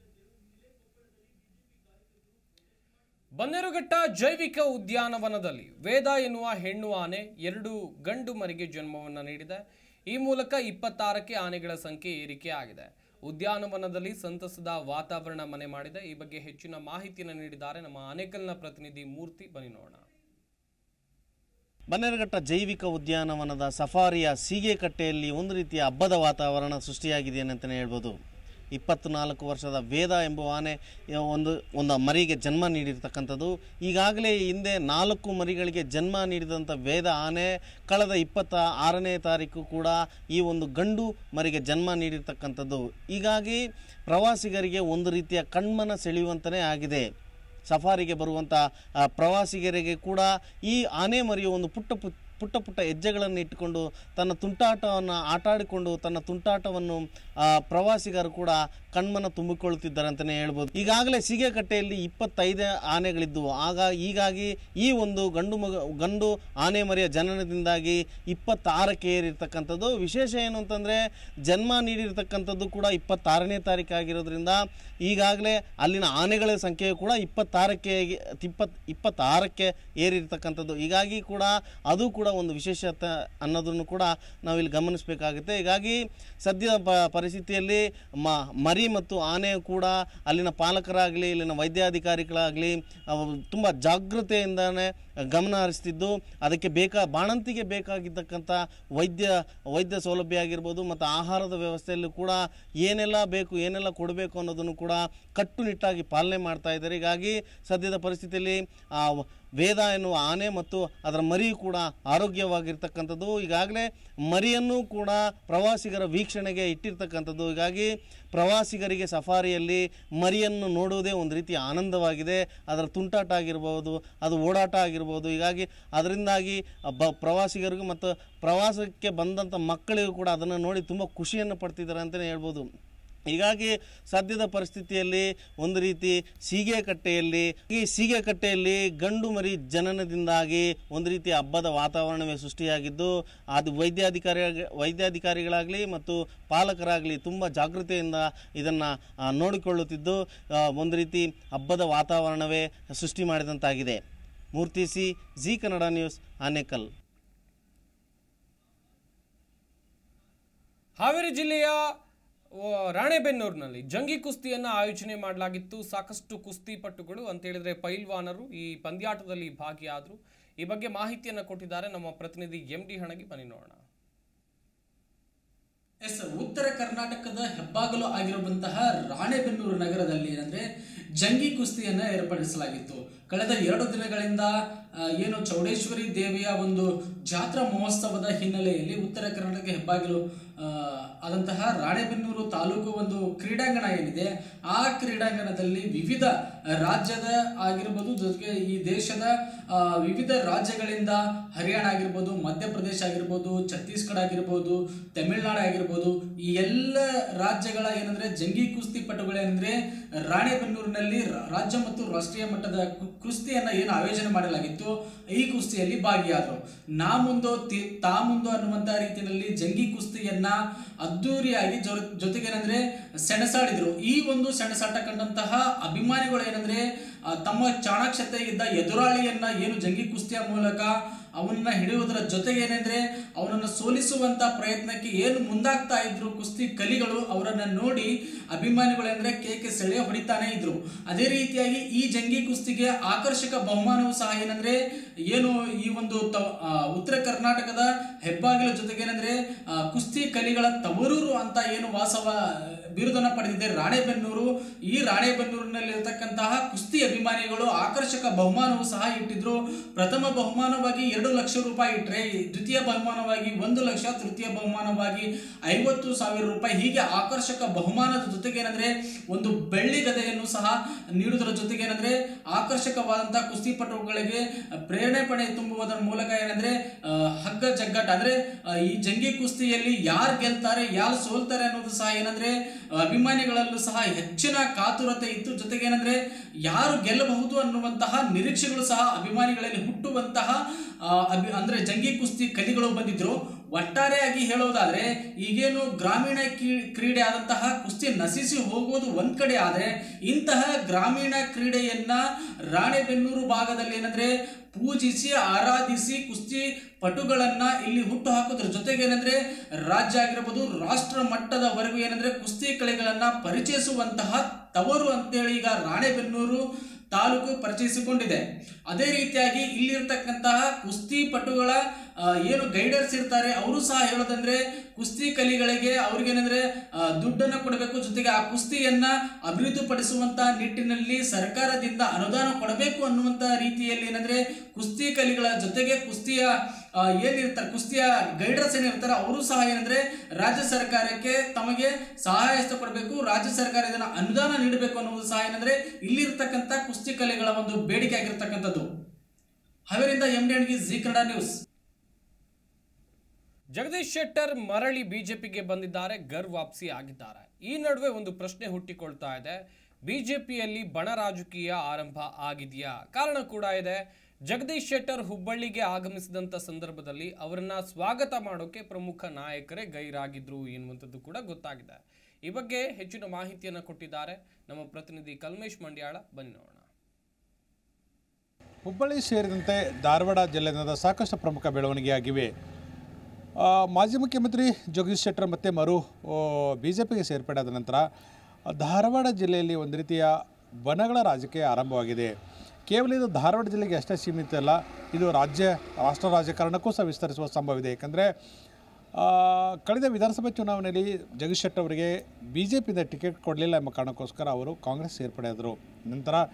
ಬನ್ನೇರುಘಟ್ಟ ಜೈವಿಕ ಉದ್ಯಾನವನದಲ್ಲಿ ವೇದ ಎನ್ನುವ ಹೆಣ್ಣು ಆನೆ ಎರಡು ಗಂಡು ಮರಿಗೆ ಜನ್ಮವನ್ನು ನೀಡಿದೆ ಈ ಮೂಲಕ ಇಪ್ಪತ್ತಾರಕ್ಕೆ ಆನೆಗಳ ಸಂಖ್ಯೆ ಏರಿಕೆ ಆಗಿದೆ ಉದ್ಯಾನವನದಲ್ಲಿ ಸಂತಸದ ವಾತಾವರಣ ಮನೆ ಮಾಡಿದೆ ಈ ಬಗ್ಗೆ ಹೆಚ್ಚಿನ ಮಾಹಿತಿಯನ್ನು ನೀಡಿದ್ದಾರೆ ನಮ್ಮ ಆನೇಕಲ್ನ ಪ್ರತಿನಿಧಿ ಮೂರ್ತಿ ಬನ್ನಿ ನೋಡೋಣ ಬನ್ನೇರುಘಟ್ಟ ಜೈವಿಕ ಉದ್ಯಾನವನದ ಸಫಾರಿಯ ಸೀಗೆಕಟ್ಟೆಯಲ್ಲಿ ಒಂದು ರೀತಿಯ ಹಬ್ಬದ ವಾತಾವರಣ ಸೃಷ್ಟಿಯಾಗಿದೆ ಅಂತಲೇ ಹೇಳ್ಬೋದು ಇಪ್ಪತ್ನಾಲ್ಕು ವರ್ಷದ ವೇದ ಎಂಬ ಆನೆ ಒಂದು ಒಂದು ಮರಿಗೆ ಜನ್ಮ ನೀಡಿರ್ತಕ್ಕಂಥದ್ದು ಈಗಾಗಲೇ ಹಿಂದೆ ನಾಲ್ಕು ಮರಿಗಳಿಗೆ ಜನ್ಮ ನೀಡಿದಂಥ ವೇದ ಆನೆ ಕಳೆದ ಇಪ್ಪತ್ತ ಆರನೇ ತಾರೀಕು ಕೂಡ ಈ ಒಂದು ಗಂಡು ಮರಿಗೆ ಜನ್ಮ ನೀಡಿರ್ತಕ್ಕಂಥದ್ದು ಹೀಗಾಗಿ ಪ್ರವಾಸಿಗರಿಗೆ ಒಂದು ರೀತಿಯ ಕಣ್ಮನ ಸೆಳೆಯುವಂತಲೇ ಆಗಿದೆ ಸಫಾರಿಗೆ ಬರುವಂಥ ಆ, ಪ್ರವಾಸಿಗರಿಗೆ ಕೂಡ ಈ ಆನೆ ಮರಿಯು ಒಂದು ಪುಟ್ಟ ಪುಟ್ಟ ಪುಟ್ಟ ಪುಟ್ಟ ಹೆಜ್ಜೆಗಳನ್ನು ಇಟ್ಟುಕೊಂಡು ತನ್ನ ತುಂಟಾಟವನ್ನು ಆಟಾಡಿಕೊಂಡು ತನ್ನ ತುಂಟಾಟವನ್ನು ಆ, ಪ್ರವಾಸಿಗರು ಕೂಡ ಕಣ್ಮನ ತುಂಬಿಕೊಳ್ಳುತ್ತಿದ್ದಾರೆ ಅಂತಲೇ ಹೇಳ್ಬೋದು ಈಗಾಗಲೇ ಸೀಗೆಕಟ್ಟೆಯಲ್ಲಿ ಇಪ್ಪತ್ತೈದು ಆನೆಗಳಿದ್ದವು ಆಗ ಹೀಗಾಗಿ ಈ ಒಂದು ಗಂಡು ಮಗ ಗಂಡು ಆನೆ ಮರಿಯ ಜನನದಿಂದಾಗಿ ಇಪ್ಪತ್ತಾರಕ್ಕೆ ಏರಿರ್ತಕ್ಕಂಥದ್ದು ವಿಶೇಷ ಏನು ಅಂತಂದರೆ ಜನ್ಮ ನೀಡಿರ್ತಕ್ಕಂಥದ್ದು ಕೂಡ ಇಪ್ಪತ್ತಾರನೇ ತಾರೀಕು ಆಗಿರೋದ್ರಿಂದ ಈಗಾಗಲೇ ಅಲ್ಲಿನ ಆನೆಗಳ ಸಂಖ್ಯೆ ಕೂಡ ಇಪ್ಪತ್ತಾರಕ್ಕೆ ಇಪ್ಪತ್ ಇಪ್ಪತ್ತಾರಕ್ಕೆ ಏರಿರ್ತಕ್ಕಂಥದ್ದು ಹೀಗಾಗಿ ಕೂಡ ಅದು ಕೂಡ ಒಂದು ವಿಶೇಷತೆ ಅನ್ನೋದನ್ನು ಕೂಡ ನಾವಿಲ್ಲಿ ಗಮನಿಸಬೇಕಾಗುತ್ತೆ ಹೀಗಾಗಿ ಸದ್ಯದ ಪ ಪರಿಸ್ಥಿತಿಯಲ್ಲಿ ಮ ಮರಿ ಮತ್ತು ಆನೆ ಕೂಡ ಅಲ್ಲಿನ ಪಾಲಕರಾಗಲಿ ಇಲ್ಲಿನ ವೈದ್ಯಾಧಿಕಾರಿಗಳಾಗಲಿ ತುಂಬ ಜಾಗೃತೆಯಿಂದನೇ ಗಮನ ಹರಿಸ್ತಿದ್ದು ಅದಕ್ಕೆ ಬೇಕಾ ಬಾಣಂತಿಗೆ ಬೇಕಾಗಿದ್ದಕ್ಕಂಥ ವೈದ್ಯ ವೈದ್ಯ ಸೌಲಭ್ಯ ಆಗಿರ್ಬೋದು ಮತ್ತು ಆಹಾರದ ವ್ಯವಸ್ಥೆಯಲ್ಲೂ ಕೂಡ ಏನೆಲ್ಲ ಬೇಕು ಏನೆಲ್ಲ ಕೊಡಬೇಕು ಅನ್ನೋದನ್ನು ಕೂಡ ಕಟ್ಟುನಿಟ್ಟಾಗಿ ಪಾಲನೆ ಮಾಡ್ತಾ ಇದ್ದಾರೆ ಹೀಗಾಗಿ ಸದ್ಯದ ಪರಿಸ್ಥಿತಿಯಲ್ಲಿ ಆ ವೇದ ಎನ್ನುವ ಆನೆ ಮತ್ತು ಅದರ ಮರಿ ಕೂಡ ಆರೋಗ್ಯವಾಗಿರ್ತಕ್ಕಂಥದ್ದು ಈಗಾಗಲೇ ಮರಿಯನ್ನು ಕೂಡ ಪ್ರವಾಸಿಗರ ವೀಕ್ಷಣೆಗೆ ಇಟ್ಟಿರ್ತಕ್ಕಂಥದ್ದು ಹೀಗಾಗಿ ಪ್ರವಾಸಿಗರಿಗೆ ಸಫಾರಿಯಲ್ಲಿ ಮರಿಯನ್ನು ನೋಡುವುದೇ ಒಂದು ರೀತಿ ಆನಂದವಾಗಿದೆ ಅದರ ತುಂಟಾಟ ಆಗಿರ್ಬೋದು ಅದು ಓಡಾಟ ಆಗಿರ್ಬೋದು ಹೀಗಾಗಿ ಅದರಿಂದಾಗಿ ಬ ಪ್ರವಾಸಿಗರಿಗೂ ಮತ್ತು ಪ್ರವಾಸಕ್ಕೆ ಬಂದಂಥ ಮಕ್ಕಳಿಗೂ ಕೂಡ ಅದನ್ನು ನೋಡಿ ತುಂಬ ಖುಷಿಯನ್ನು ಪಡ್ತಿದ್ದಾರೆ ಅಂತಲೇ ಹೇಳ್ಬೋದು ಹೀಗಾಗಿ ಸದ್ಯದ ಪರಿಸ್ಥಿತಿಯಲ್ಲಿ ಒಂದು ರೀತಿ ಸೀಗೆ ಕಟ್ಟೆಯಲ್ಲಿ ಈ ಸೀಗೆ ಕಟ್ಟೆಯಲ್ಲಿ ಗಂಡು ಮರಿ ಜನನದಿಂದಾಗಿ ಒಂದು ರೀತಿ ಹಬ್ಬದ ವಾತಾವರಣವೇ ಸೃಷ್ಟಿಯಾಗಿದ್ದು ಅದು ವೈದ್ಯಾಧಿಕಾರಿ ವೈದ್ಯಾಧಿಕಾರಿಗಳಾಗಲಿ ಮತ್ತು ಪಾಲಕರಾಗಲಿ ತುಂಬ ಜಾಗೃತೆಯಿಂದ ಇದನ್ನು ನೋಡಿಕೊಳ್ಳುತ್ತಿದ್ದು ಆ, ಒಂದು ರೀತಿ ಹಬ್ಬದ ವಾತಾವರಣವೇ ಸೃಷ್ಟಿ ಮಾಡಿದಂತಾಗಿದೆ Murthy C Zee Kannada news Anekal Haveri ಜಿಲ್ಲೆಯ ಆ, ರಾಣೆಬೆನ್ನೂರಿನಲ್ಲಿ ಜಂಗಿ ಕುಸ್ತಿಯನ್ನು ಆಯೋಜನೆ ಮಾಡಲಾಗಿತ್ತು ಸಾಕಷ್ಟು ಕುಸ್ತಿಪಟುಗಳು ಅಂತ ಹೇಳಿದ್ರೆ ಪೈಲ್ವಾನರು ಈ ಪಂದ್ಯಾಟದಲ್ಲಿ ಭಾಗಿಯಾದರು ಈ ಬಗ್ಗೆ ಮಾಹಿತಿಯನ್ನು ಕೊಟ್ಟಿದ್ದಾರೆ ನಮ್ಮ ಪ್ರತಿನಿಧಿ ಎಂ ಡಿ ಹಣಗಿ ಬನ್ನಿ ನೋಡೋಣ ಎಸ್ ಉತ್ತರ ಕರ್ನಾಟಕದ ಹೆಬ್ಬಾಗಲು ಆಗಿರುವಂತಹ ರಾಣೆಬೆನ್ನೂರು ನಗರದಲ್ಲಿ ಏನಂದ್ರೆ ಜಂಗಿ ಕುಸ್ತಿಯನ್ನ ಏರ್ಪಡಿಸಲಾಗಿತ್ತು ಕಳೆದ ಎರಡು ದಿನಗಳಿಂದ ಆ, ಏನು ಚೌಡೇಶ್ವರಿ ದೇವಿಯ ಒಂದು ಜಾತ್ರಾ ಮಹೋತ್ಸವದ ಹಿನ್ನೆಲೆಯಲ್ಲಿ ಉತ್ತರ ಕರ್ನಾಟಕ ಹೆಬ್ಬಾಗಿಲು ಆ, ಆದಂತಹ ರಾಣೆಬೆನ್ನೂರು ತಾಲೂಕು ಒಂದು ಕ್ರೀಡಾಂಗಣ ಏನಿದೆ ಆ ಕ್ರೀಡಾಂಗಣದಲ್ಲಿ ವಿವಿಧ ರಾಜ್ಯದ ಆಗಿರ್ಬೋದು ಜೊತೆಗೆ ಈ ದೇಶದ ಆ, ವಿವಿಧ ರಾಜ್ಯಗಳಿಂದ ಹರಿಯಾಣ ಆಗಿರ್ಬೋದು ಮಧ್ಯಪ್ರದೇಶ ಆಗಿರ್ಬೋದು ಛತ್ತೀಸ್ಗಢ ಆಗಿರ್ಬೋದು ತಮಿಳುನಾಡು ಆಗಿರ್ಬೋದು ಈ ಎಲ್ಲ ರಾಜ್ಯಗಳ ಏನಂದ್ರೆ ಜಂಗಿ ಕುಸ್ತಿ ಪಟುಗಳೇನಂದ್ರೆ ರಾಣೆಬೆನ್ನೂರಿನಲ್ಲಿ ರಾ- ರಾಜ್ಯ ಮತ್ತು ರಾಷ್ಟ್ರೀಯ ಮಟ್ಟದ ಕು- ಕುಸ್ತಿಯನ್ನ ಏನು ಆಯೋಜನೆ ಮಾಡಲಾಗಿತ್ತು ಈ ಕುಸ್ತಿಯಲ್ಲಿ ಭಾಗಿಯಾದರು ನಾ ಮುಂದೋ ತಿ- ತಾ ಮುಂದೋ ಅನ್ನುವಂತ ರೀತಿಯಲ್ಲಿ ಜಂಗಿ ಕುಸ್ತಿಯನ್ನ ಅದ್ದೂರಿಯಾಗಿ ಜೊ- ಜೊತೆಗೇನಂದ್ರೆ ಸೆಣಸಾಡಿದ್ರು ಈ ಒಂದು ಸೆಣಸಾಟ ಕಂಡಂತಹ ಅಭಿಮಾನಿಗಳು ಏನಂದ್ರೆ ಆ, ತಮ್ಮ ಚಾಣಾಕ್ಷತೆಯಿದ್ದ ಎದುರಾಳಿಯನ್ನ ಏನು ಜಂಗಿ ಕುಸ್ತಿಯ ಮೂಲಕ ಅವನನ್ನ ಹಿಡಿಯುವುದರ ಜೊತೆಗೆ ಏನಂದ್ರೆ ಅವನನ್ನು ಸೋಲಿಸುವಂತ ಪ್ರಯತ್ನಕ್ಕೆ ಏನು ಮುಂದಾಗ್ತಾ ಇದ್ರು ಕುಸ್ತಿ ಕಲಿಗಳು ಅವರನ್ನ ನೋಡಿ ಅಭಿಮಾನಿಗಳು ಅಂದ್ರೆ ಕೇಕೆ ಸೆಳೆ ಹೊಡಿತಾನೆ ಇದ್ರು ಅದೇ ರೀತಿಯಾಗಿ ಈ ಜಂಗಿ ಕುಸ್ತಿಗೆ ಆಕರ್ಷಕ ಬಹುಮಾನವು ಸಹ ಏನಂದ್ರೆ ಏನು ಈ ಒಂದು ತ- ಆ, ಉತ್ತರ ಕರ್ನಾಟಕದ ಹೆಬ್ಬಾಗಿಲ ಜೊತೆಗೆ ಏನಂದ್ರೆ ಆ, ಕುಸ್ತಿ ಕಲಿಗಳ ತವರೂರು ಅಂತ ಏನು ವಾಸವ ಬಿರುದನ್ನ ಪಡೆದಿದೆ ರಾಣೆಬೆನ್ನೂರು ಈ ರಾಣೆಬೆನ್ನೂರಿನಲ್ಲಿರ್ತಕ್ಕಂತಹ ಕುಸ್ತಿ ಅಭಿಮಾನಿಗಳು ಆಕರ್ಷಕ ಬಹುಮಾನವು ಸಹ ಇಟ್ಟಿದ್ರು ಪ್ರಥಮ ಬಹುಮಾನವಾಗಿ ಎರಡು ಲಕ್ಷ ರೂಪಾಯಿ ಇಟ್ಟರೆ ದ್ವಿತೀಯ ಬಹುಮಾನವಾಗಿ ಒಂದು ಲಕ್ಷ ತೃತೀಯ ಬಹುಮಾನವಾಗಿ ಐವತ್ತು ಸಾವಿರ ರೂಪಾಯಿ ಹೀಗೆ ಆಕರ್ಷಕ ಬಹುಮಾನದ ಜೊತೆಗೆ ಏನಂದ್ರೆ ಒಂದು ಬೆಳ್ಳಿ ಗದೆಯನ್ನು ಸಹ ನೀಡುವುದರ ಜೊತೆಗೆ ಏನಂದ್ರೆ ಆಕರ್ಷಕವಾದಂತಹ ಕುಸ್ತಿಪಟುಗಳಿಗೆ ಪ್ರೇರಣೆ ಪಡೆ ತುಂಬುವುದರ ಮೂಲಕ ಏನಂದ್ರೆ ಆ, ಹಗ್ಗ ಜಗ್ಗಾಟ ಅಂದ್ರೆ ಆ, ಈ ಜಂಗಿ ಕುಸ್ತಿಯಲ್ಲಿ ಯಾರು ಗೆಲ್ತಾರೆ ಯಾರು ಸೋಲ್ತಾರೆ ಅನ್ನೋದು ಸಹ ಏನಂದ್ರೆ ಅಭಿಮಾನಿಗಳಲ್ಲೂ ಸಹ ಹೆಚ್ಚಿನ ಕಾತುರತೆ ಇತ್ತು ಜೊತೆಗೆ ಏನಂದ್ರೆ ಯಾರು ಗೆಲ್ಲಬಹುದು ಅನ್ನುವಂತಹ ನಿರೀಕ್ಷೆಗಳು ಸಹ ಅಭಿಮಾನಿಗಳಲ್ಲಿ ಹುಟ್ಟುವಂತಹ ಆ, ಅಭಿ ಅಂದ್ರೆ ಜಂಗಿ ಕುಸ್ತಿ ಕಲಿಗಳು ಬಂದಿದ್ರು ಒಟ್ಟಾರೆಯಾಗಿ ಹೇಳೋದಾದ್ರೆ ಈಗೇನು ಗ್ರಾಮೀಣ ಕೀ- ಕ್ರೀಡೆ ಆದಂತಹ ಕುಸ್ತಿ ನಶಿಸಿ ಹೋಗುವುದು ಒಂದ್ ಕಡೆ ಆದ್ರೆ ಇಂತಹ ಗ್ರಾಮೀಣ ಕ್ರೀಡೆಯನ್ನ ರಾಣೆಬೆನ್ನೂರು ಭಾಗದಲ್ಲಿ ಏನಂದ್ರೆ ಪೂಜಿಸಿ ಆರಾಧಿಸಿ ಕುಸ್ತಿ ಪಟುಗಳನ್ನ ಇಲ್ಲಿ ಹುಟ್ಟು ಹಾಕೋದ್ರ ಜೊತೆಗೆ ಏನಂದ್ರೆ ರಾಜ್ಯ ಆಗಿರ್ಬೋದು ರಾಷ್ಟ್ರ ಮಟ್ಟದವರೆಗೂ ಏನಂದ್ರೆ ಕುಸ್ತಿ ಕಲೆಗಳನ್ನ ಪರಿಚಯಿಸುವಂತಹ ತವರು ಅಂತೇಳಿ ಈಗ ರಾಣೆಬೆನ್ನೂರು ತಾಲೂಕು ಪರಿಚಯಿಸಿಕೊಂಡಿದೆ ಅದೇ ರೀತಿಯಾಗಿ ಇಲ್ಲಿರ್ತಕ್ಕಂತಹ ಕುಸ್ತಿ ಪಟುಗಳ ಆ, ಏನು ಗೈಡರ್ಸ್ ಇರ್ತಾರೆ ಅವರು ಸಹ ಹೇಳೋದಂದ್ರೆ ಕುಸ್ತಿ ಕಲಿಗಳಿಗೆ ಅವ್ರಿಗೇನಂದ್ರೆ ಆ, ದುಡ್ಡನ್ನ ಕೊಡಬೇಕು ಜೊತೆಗೆ ಆ ಕುಸ್ತಿಯನ್ನ ಅಭಿವೃದ್ಧಿಪಡಿಸುವಂತ ನಿಟ್ಟಿನಲ್ಲಿ ಸರ್ಕಾರದಿಂದ ಅನುದಾನ ಕೊಡಬೇಕು ಅನ್ನುವಂತ ರೀತಿಯಲ್ಲಿ ಏನಂದ್ರೆ ಕುಸ್ತಿ ಕಲಿಗಳ ಜೊತೆಗೆ ಕುಸ್ತಿಯ ಆ, ಏನಿರ್ತಾರೆ ಕುಸ್ತಿಯ ಗೈಡರ್ಸ್ ಏನಿರ್ತಾರೆ ಅವರು ಸಹ ಏನಂದ್ರೆ ರಾಜ್ಯ ಸರ್ಕಾರಕ್ಕೆ ತಮಗೆ ಸಹಾಯ ಹಸ್ತ ಕೊಡಬೇಕು ರಾಜ್ಯ ಸರ್ಕಾರ ಇದನ್ನ ಅನುದಾನ ನೀಡಬೇಕು ಅನ್ನುವುದು ಸಹ ಏನಂದ್ರೆ ಇಲ್ಲಿರ್ತಕ್ಕಂಥ ಕುಸ್ತಿ ಕಲೆಗಳ ಒಂದು ಬೇಡಿಕೆ ಆಗಿರ್ತಕ್ಕಂಥದ್ದು ಹಾವೇರಿಂದ M D Zee Kannada news Jagadish Shettar ಮರಳಿ ಬಿಜೆಪಿಗೆ ಬಂದಿದ್ದಾರೆ ಗರ್ ವಾಪಸಿ ಆಗಿದ್ದಾರೆ ಈ ನಡುವೆ ಒಂದು ಪ್ರಶ್ನೆ ಹುಟ್ಟಿಕೊಳ್ತಾ ಇದೆ ಬಿಜೆಪಿಯಲ್ಲಿ ಬಣ ರಾಜಕೀಯ ಆರಂಭ ಆಗಿದೆಯಾ ಕಾರಣ ಕೂಡ ಇದೆ ಜಗದೀಶ್ ಶೆಟ್ಟರ್ ಹುಬ್ಬಳ್ಳಿಗೆ ಆಗಮಿಸಿದಂಥ ಸಂದರ್ಭದಲ್ಲಿ ಅವರನ್ನ ಸ್ವಾಗತ ಮಾಡೋಕೆ ಪ್ರಮುಖ ನಾಯಕರೇ ಗೈರಾಗಿದ್ರು ಎನ್ನುವಂಥದ್ದು ಕೂಡ ಗೊತ್ತಾಗಿದೆ ಈ ಬಗ್ಗೆ ಹೆಚ್ಚಿನ ಮಾಹಿತಿಯನ್ನು ಕೊಟ್ಟಿದ್ದಾರೆ ನಮ್ಮ ಪ್ರತಿನಿಧಿ ಕಲ್ಮೇಶ್ ಮಂಡ್ಯಾಳ ಬನ್ನಿ ನೋಡೋಣ ಹುಬ್ಬಳ್ಳಿ ಸೇರಿದಂತೆ ಧಾರವಾಡ ಜಿಲ್ಲೆಯಿಂದ ಸಾಕಷ್ಟು ಪ್ರಮುಖ ಬೆಳವಣಿಗೆಯಾಗಿವೆ ಆ, ಮಾಜಿ ಮುಖ್ಯಮಂತ್ರಿ ಜಗದೀಶ್ ಶೆಟ್ಟರ್ ಮತ್ತು ಮರು ಬಿ ಜೆ ಪಿಗೆ ಸೇರ್ಪಡೆಯಾದ ನಂತರ ಧಾರವಾಡ ಜಿಲ್ಲೆಯಲ್ಲಿ ಒಂದು ರೀತಿಯ ಬಣಗಳ ರಾಜಕೀಯ ಆರಂಭವಾಗಿದೆ ಕೇವಲ ಇದು ಧಾರವಾಡ ಜಿಲ್ಲೆಗೆ ಅಷ್ಟೇ ಸೀಮಿತ ಅಲ್ಲ ಇದು ರಾಜ್ಯ ರಾಷ್ಟ್ರ ರಾಜಕಾರಣಕ್ಕೂ ಸಹ ವಿಸ್ತರಿಸುವ ಸಂಭವವಿದೆ ಯಾಕಂದರೆ ಕಳೆದ ವಿಧಾನಸಭೆ ಚುನಾವಣೆಯಲ್ಲಿ ಜಗದೀಶ್ ಶೆಟ್ಟರ್ ಅವರಿಗೆ ಬಿ ಜೆ ಪಿಯಿಂದ ಟಿಕೆಟ್ ಕೊಡಲಿಲ್ಲ ಎಂಬ ಕಾರಣಕ್ಕೋಸ್ಕರ ಅವರು ಕಾಂಗ್ರೆಸ್ ಸೇರ್ಪಡೆಯಾದರು ನಂತರ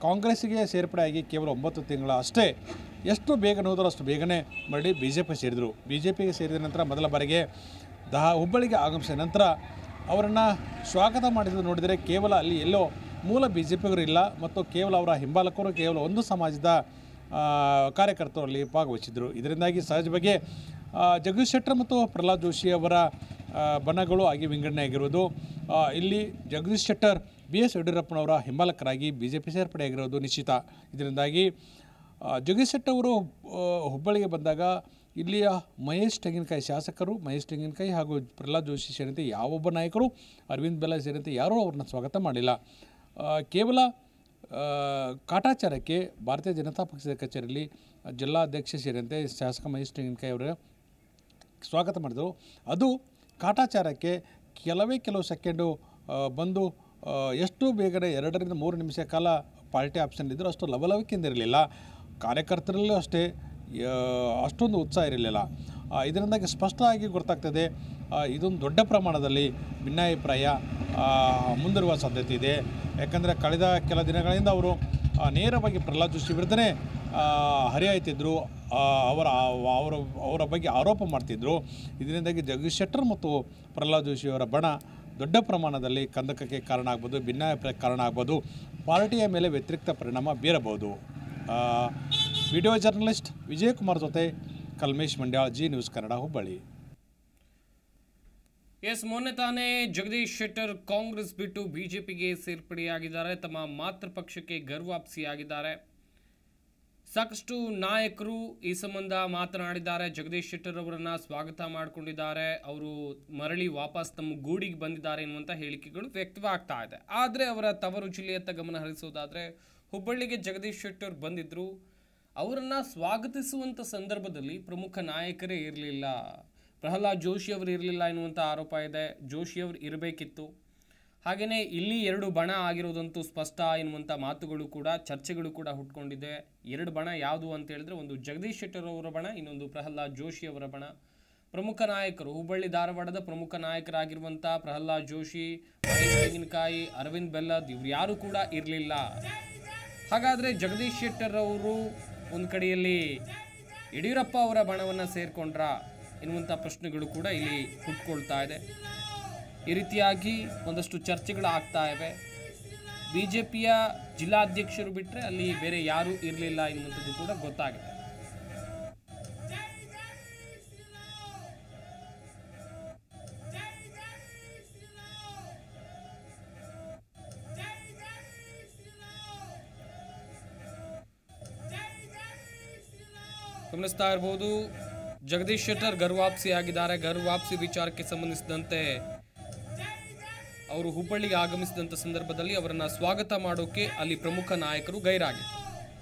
ಕಾಂಗ್ರೆಸ್ಸಿಗೆ ಸೇರ್ಪಡೆಯಾಗಿ ಕೇವಲ ಒಂಬತ್ತು ತಿಂಗಳ ಅಷ್ಟೇ ಎಷ್ಟು ಬೇಗ ಹೋದರೂ ಅಷ್ಟು ಬೇಗನೆ ಮರಳಿ ಬಿ ಜೆ ಪಿ ಸೇರಿದರು ಬಿ ಜೆ ಪಿಗೆ ಸೇರಿದ ನಂತರ ಮೊದಲ ಬಾರಿಗೆ ದಹ ಹುಬ್ಬಳ್ಳಿಗೆ ಆಗಮಿಸಿದ ನಂತರ ಅವರನ್ನು ಸ್ವಾಗತ ಮಾಡಿದ್ದು ನೋಡಿದರೆ ಕೇವಲ ಅಲ್ಲಿ ಎಲ್ಲೋ ಮೂಲ ಬಿ ಜೆ ಪಿಗರು ಇಲ್ಲ ಮತ್ತು ಕೇವಲ ಅವರ ಹಿಂಬಾಲಕರು ಕೇವಲ ಒಂದು ಸಮಾಜದ ಆ, ಕಾರ್ಯಕರ್ತರು ಅಲ್ಲಿ ಭಾಗವಹಿಸಿದರು ಇದರಿಂದಾಗಿ ಸಹಜವಾಗಿ ಆ, ಜಗದೀಶ್ ಶೆಟ್ಟರ್ ಮತ್ತು ಪ್ರಹ್ಲಾದ್ ಜೋಶಿ ಅವರ ಆ, ಬಣಗಳು ಆಗಿ ವಿಂಗಡಣೆ ಆಗಿರುವುದು ಆ, ಇಲ್ಲಿ ಜಗದೀಶ್ ಶೆಟ್ಟರ್ ಬಿ ಎಸ್ ಯಡಿಯೂರಪ್ಪನವರ ಹಿಂಬಾಲಕರಾಗಿ ಬಿ ಜೆ ಪಿ ಸೇರ್ಪಡೆಯಾಗಿರೋದು ನಿಶ್ಚಿತ ಇದರಿಂದಾಗಿ ಆ, ಜಗದೀಶ್ ಶೆಟ್ಟರ್ ಅವರು ಆ, ಹುಬ್ಬಳ್ಳಿಗೆ ಬಂದಾಗ ಇಲ್ಲಿಯ ಮಹೇಶ್ ತೆಂಗಿನಕಾಯಿ ಶಾಸಕರು ಮಹೇಶ್ ತೆಂಗಿನಕಾಯಿ ಹಾಗೂ ಪ್ರಹ್ಲಾದ್ ಜೋಶಿ ಸೇರಿದಂತೆ ಯಾವೊಬ್ಬ ನಾಯಕರು ಅರವಿಂದ್ ಬೆಲ್ಲ ಸೇರಿದಂತೆ ಯಾರೂ ಅವ್ರನ್ನ ಸ್ವಾಗತ ಮಾಡಿಲ್ಲ ಆ, ಕೇವಲ ಆ, ಕಾಟಾಚಾರಕ್ಕೆ ಭಾರತೀಯ ಜನತಾ ಪಕ್ಷದ ಕಚೇರಿಯಲ್ಲಿ ಜಿಲ್ಲಾಧ್ಯಕ್ಷ ಸೇರಿದಂತೆ ಶಾಸಕ ಮಹೇಶ್ ತೆಂಗಿನಕಾಯಿ ಅವರ ಸ್ವಾಗತ ಮಾಡಿದರು ಅದು ಕಾಟಾಚಾರಕ್ಕೆ ಕೆಲವೇ ಕೆಲವು ಸೆಕೆಂಡು ಆ, ಬಂದು ಆ, ಎಷ್ಟು ಬೇಗನೆ ಎರಡರಿಂದ ಮೂರು ನಿಮಿಷ ಕಾಲ ಪಾರ್ಟಿ ಆಪ್ಷನ್ ಅಷ್ಟು ಲವಲವಿಕೆಯಿಂದ ಇರಲಿಲ್ಲ ಕಾರ್ಯಕರ್ತರಲ್ಲೂ ಅಷ್ಟೇ ಆ, ಅಷ್ಟೊಂದು ಉತ್ಸಾಹ ಇರಲಿಲ್ಲ ಆ, ಇದರಿಂದಾಗಿ ಸ್ಪಷ್ಟವಾಗಿ ಗೊತ್ತಾಗ್ತದೆ ಆ, ಇದೊಂದು ದೊಡ್ಡ ಪ್ರಮಾಣದಲ್ಲಿ ಭಿನ್ನಾಭಿಪ್ರಾಯ ಆ, ಮುಂದಿರುವ ಸಾಧ್ಯತೆ ಇದೆ ಯಾಕಂದರೆ ಕಳೆದ ಕೆಲ ದಿನಗಳಿಂದ ಅವರು ಆ, ನೇರವಾಗಿ ಪ್ರಹ್ಲಾದ್ ಜೋಶಿ ವಿರುದ್ಧನೇ ಆ, ಹರಿಹಾಯ್ತಿದ್ರು ಆ, ಅವರ ಅವರ ಅವರ ಬಗ್ಗೆ ಆರೋಪ ಮಾಡ್ತಿದ್ರು ಇದರಿಂದಾಗಿ ಜಗದೀಶ್ ಶೆಟ್ಟರ್ ಮತ್ತು ಪ್ರಹ್ಲಾದ್ ಜೋಶಿ ಅವರ ಬಣ ದೊಡ್ಡ ಪ್ರಮಾಣದಲ್ಲಿ ಕಂದಕಕ್ಕೆ ಕಾರಣ ಆಗ್ಬೋದು ಭಿನ್ನಾಭಿಪ್ರಾಯಕ್ಕೆ ಕಾರಣ ಆಗ್ಬೋದು ಪಾರ್ಟಿಯ ಮೇಲೆ ವ್ಯತಿರಿಕ್ತ ಪರಿಣಾಮ ಬೀರಬಹುದು ಆ, ವಿಡಿಯೋ ಜರ್ನಲಿಸ್ಟ್ ವಿಜಯಕುಮಾರ್ ಜೊತೆ ಕಲ್ಮೇಶ್ ಮಂಡ್ಯಾಳ್ ಜಿ ನ್ಯೂಸ್ ಕನ್ನಡ ಹುಬ್ಬಳ್ಳಿ ಎಸ್ ಮೊನ್ನೆ ತಾನೇ ಜಗದೀಶ್ ಶೆಟ್ಟರ್ ಕಾಂಗ್ರೆಸ್ ಬಿಟ್ಟು ಬಿಜೆಪಿಗೆ ಸೇರ್ಪಡೆಯಾಗಿದ್ದಾರೆ ತಮ್ಮ ಮಾತೃ ಪಕ್ಷಕ್ಕೆ ಗರ್ವಾಪ್ಸಿಯಾಗಿದ್ದಾರೆ ಸಾಕಷ್ಟು ನಾಯಕರು ಈ ಸಂಬಂಧ ಮಾತನಾಡಿದ್ದಾರೆ ಜಗದೀಶ್ ಶೆಟ್ಟರ್ ಅವರನ್ನ ಸ್ವಾಗತ ಮಾಡಿಕೊಂಡಿದ್ದಾರೆ ಅವರು ಮರಳಿ ವಾಪಸ್ ತಮ್ಮ ಗೂಡಿಗೆ ಬಂದಿದ್ದಾರೆ ಎನ್ನುವಂಥ ಹೇಳಿಕೆಗಳು ವ್ಯಕ್ತವಾಗ್ತಾ ಇದೆ ಆದರೆ ಅವರ ತವರು ಜಿಲ್ಲೆಯತ್ತ ಗಮನ ಹರಿಸೋದಾದ್ರೆ ಹುಬ್ಬಳ್ಳಿಗೆ ಜಗದೀಶ್ ಶೆಟ್ಟರ್ ಬಂದಿದ್ರು ಅವರನ್ನ ಸ್ವಾಗತಿಸುವಂಥ ಸಂದರ್ಭದಲ್ಲಿ ಪ್ರಮುಖ ನಾಯಕರೇ ಇರಲಿಲ್ಲ ಪ್ರಹ್ಲಾದ್ ಜೋಶಿ ಅವರು ಇರಲಿಲ್ಲ ಎನ್ನುವಂಥ ಆರೋಪ ಇದೆ ಜೋಶಿ ಅವರು ಇರಬೇಕಿತ್ತು ಹಾಗೆಯೇ ಇಲ್ಲಿ ಎರಡು ಬಣ ಆಗಿರೋದಂತೂ ಸ್ಪಷ್ಟ ಎನ್ನುವಂಥ ಮಾತುಗಳು ಕೂಡ ಚರ್ಚೆಗಳು ಕೂಡ ಹುಟ್ಕೊಂಡಿದೆ ಎರಡು ಬಣ ಯಾವುದು ಅಂತ ಹೇಳಿದ್ರೆ ಒಂದು ಜಗದೀಶ್ ಶೆಟ್ಟರ್ ಅವರ ಬಣ ಇನ್ನೊಂದು ಪ್ರಹ್ಲಾದ್ ಜೋಶಿ ಅವರ ಬಣ ಪ್ರಮುಖ ನಾಯಕರು ಹುಬ್ಬಳ್ಳಿ ಧಾರವಾಡದ ಪ್ರಮುಖ ನಾಯಕರಾಗಿರುವಂಥ ಪ್ರಹ್ಲಾದ್ ಜೋಶಿ ಮಹೇಶ್ ತೆಂಗಿನಕಾಯಿ ಅರವಿಂದ್ ಬೆಲ್ಲದ್ ಇವ್ರು ಯಾರು ಕೂಡ ಇರಲಿಲ್ಲ ಹಾಗಾದರೆ ಜಗದೀಶ್ ಶೆಟ್ಟರ್ ಅವರು ಒಂದು ಕಡೆಯಲ್ಲಿ ಯಡಿಯೂರಪ್ಪ ಅವರ ಬಣವನ್ನು ಸೇರ್ಕೊಂಡ್ರ ಎನ್ನುವಂಥ ಪ್ರಶ್ನೆಗಳು ಕೂಡ ಇಲ್ಲಿ ಹುಟ್ಕೊಳ್ತಾ ಇದೆ ಈ ರೀತಿಯಾಗಿ ಒಂದಷ್ಟು ಚರ್ಚೆಗಳು ಆಗ್ತಾ ಇವೆ ಬಿ ಜೆ ಪಿಯ ಜಿಲ್ಲಾಧ್ಯಕ್ಷರು ಬಿಟ್ಟರೆ ಅಲ್ಲಿ ಬೇರೆ ಯಾರೂ ಇರಲಿಲ್ಲ ಎನ್ನುವಂಥದ್ದು ಕೂಡ ಗೊತ್ತಾಗಿದೆ ಗಮನಿಸ್ತಾ ಇರ್ಬೋದು ಜಗದೀಶ್ ಶೆಟ್ಟರ್ ಗರ್ವಾಪ್ಸಿ ಆಗಿದ್ದಾರೆ ಗರ್ವಾಪ್ಸಿ ವಿಚಾರಕ್ಕೆ ಸಂಬಂಧಿಸಿದಂತೆ ಅವರು ಹುಬ್ಬಳ್ಳಿಗೆ ಆಗಮಿಸಿದಂಥ ಸಂದರ್ಭದಲ್ಲಿ ಅವರನ್ನ ಸ್ವಾಗತ ಮಾಡೋಕೆ ಅಲ್ಲಿ ಪ್ರಮುಖ ನಾಯಕರು ಗೈರಾಗಿದ್ದರು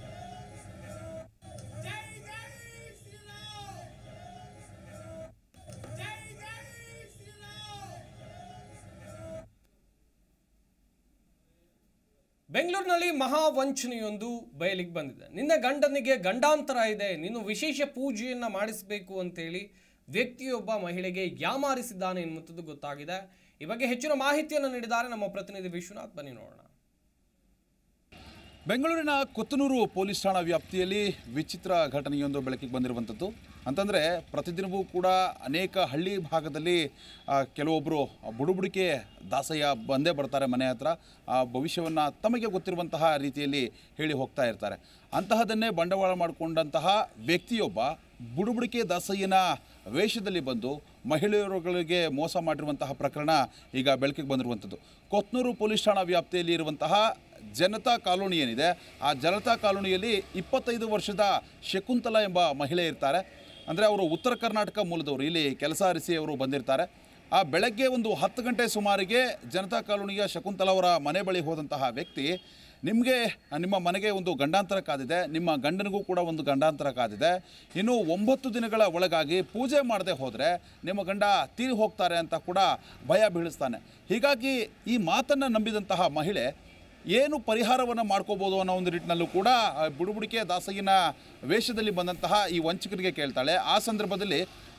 ಬೆಂಗಳೂರಿನಲ್ಲಿ ಮಹಾ ವಂಚನೆಯೊಂದು ಬಯಲಿಗೆ ಬಂದಿದೆ ನಿನ್ನ ಗಂಡನಿಗೆ ಗಂಡಾಂತರ ಇದೆ ನೀನು ವಿಶೇಷ ಪೂಜೆಯನ್ನ ಮಾಡಿಸಬೇಕು ಅಂತೇಳಿ ವ್ಯಕ್ತಿಯೊಬ್ಬ ಮಹಿಳೆಗೆ ಯಾಮಾರಿಸಿದ್ದಾನೆ ಎನ್ನುವಂಥದ್ದು ಗೊತ್ತಾಗಿದೆ ಈ ಬಗ್ಗೆ ಹೆಚ್ಚಿನ ಮಾಹಿತಿಯನ್ನು ನೀಡಿದ್ದಾರೆ ನಮ್ಮ ಪ್ರತಿನಿಧಿ ವಿಶ್ವನಾಥ್ ಬನ್ನಿ ನೋಡೋಣ ಬೆಂಗಳೂರಿನ ಕೊತ್ತನೂರು ಪೊಲೀಸ್ ಠಾಣಾ ವ್ಯಾಪ್ತಿಯಲ್ಲಿ ವಿಚಿತ್ರ ಘಟನೆಯೊಂದು ಬೆಳಕಿಗೆ ಬಂದಿರುವಂಥದ್ದು ಅಂತಂದರೆ ಪ್ರತಿದಿನವೂ ಕೂಡ ಅನೇಕ ಹಳ್ಳಿ ಭಾಗದಲ್ಲಿ ಆ, ಕೆಲವೊಬ್ಬರು ಬುಡುಬುಡಿಕೆ ದಾಸಯ್ಯ ಬಂದೇ ಬರ್ತಾರೆ ಮನೆ ಹತ್ರ ಆ ಭವಿಷ್ಯವನ್ನು ತಮಗೆ ಗೊತ್ತಿರುವಂತಹ ರೀತಿಯಲ್ಲಿ ಹೇಳಿ ಹೋಗ್ತಾ ಇರ್ತಾರೆ ಅಂತಹದನ್ನೇ ಬಂಡವಾಳ ಮಾಡಿಕೊಂಡಂತಹ ವ್ಯಕ್ತಿಯೊಬ್ಬ ಬುಡುಬುಡಿಕೆ ದಾಸಯ್ಯನ ವೇಷದಲ್ಲಿ ಬಂದು ಮಹಿಳೆಯರುಗಳಿಗೆ ಮೋಸ ಮಾಡಿರುವಂತಹ ಪ್ರಕರಣ ಈಗ ಬೆಳಕಿಗೆ ಬಂದಿರುವಂಥದ್ದು ಕೊತ್ನೂರು ಪೊಲೀಸ್ ಠಾಣಾ ವ್ಯಾಪ್ತಿಯಲ್ಲಿ ಇರುವಂತಹ ಜನತಾ ಕಾಲೋನಿ ಏನಿದೆ ಆ ಜನತಾ ಕಾಲೋನಿಯಲ್ಲಿ ಇಪ್ಪತ್ತೈದು ವರ್ಷದ ಶಕುಂತಲಾ ಎಂಬ ಮಹಿಳೆ ಇರ್ತಾರೆ ಅಂದರೆ ಅವರು ಉತ್ತರ ಕರ್ನಾಟಕ ಮೂಲದವರು ಇಲ್ಲಿ ಕೆಲಸ ಅರಿಸಿ ಅವರು ಬಂದಿರ್ತಾರೆ ಆ ಬೆಳಗ್ಗೆ ಒಂದು ಹತ್ತು ಗಂಟೆ ಸುಮಾರಿಗೆ ಜನತಾ ಕಾಲೋನಿಯ ಶಕುಂತಲಾ ಅವರ ಮನೆ ಬಳಿ ಹೋದಂತಹ ವ್ಯಕ್ತಿ ನಿಮಗೆ ನಿಮ್ಮ ಮನೆಗೆ ಒಂದು ಗಂಡಾಂತರ ಕಾದಿದೆ ನಿಮ್ಮ ಗಂಡನಿಗೂ ಕೂಡ ಒಂದು ಗಂಡಾಂತರ ಕಾದಿದೆ ಇನ್ನು ಒಂಬತ್ತು ದಿನಗಳ ಒಳಗಾಗಿ ಪೂಜೆ ಮಾಡದೆ ಹೋದರೆ ನಿಮ್ಮ ಗಂಡ ತೀರಿ ಹೋಗ್ತಾರೆ ಅಂತ ಕೂಡ ಭಯ ಬೀಳಿಸ್ತಾನೆ ಹೀಗಾಗಿ ಈ ಮಾತನ್ನು ನಂಬಿದಂತಹ ಮಹಿಳೆ ಏನು ಪರಿಹಾರವನ್ನು ಮಾಡ್ಕೋಬೋದು ಅನ್ನೋ ಒಂದು ನಿಟ್ಟಿನಲ್ಲೂ ಕೂಡ ಆ, ಬುಡುಬುಡಿಕೆ ದಾಸಗಿನ ವೇಷದಲ್ಲಿ ಬಂದಂತಹ ಈ ವಂಚಕರಿಗೆ ಕೇಳ್ತಾಳೆ ಆ ಸಂದರ್ಭದಲ್ಲಿ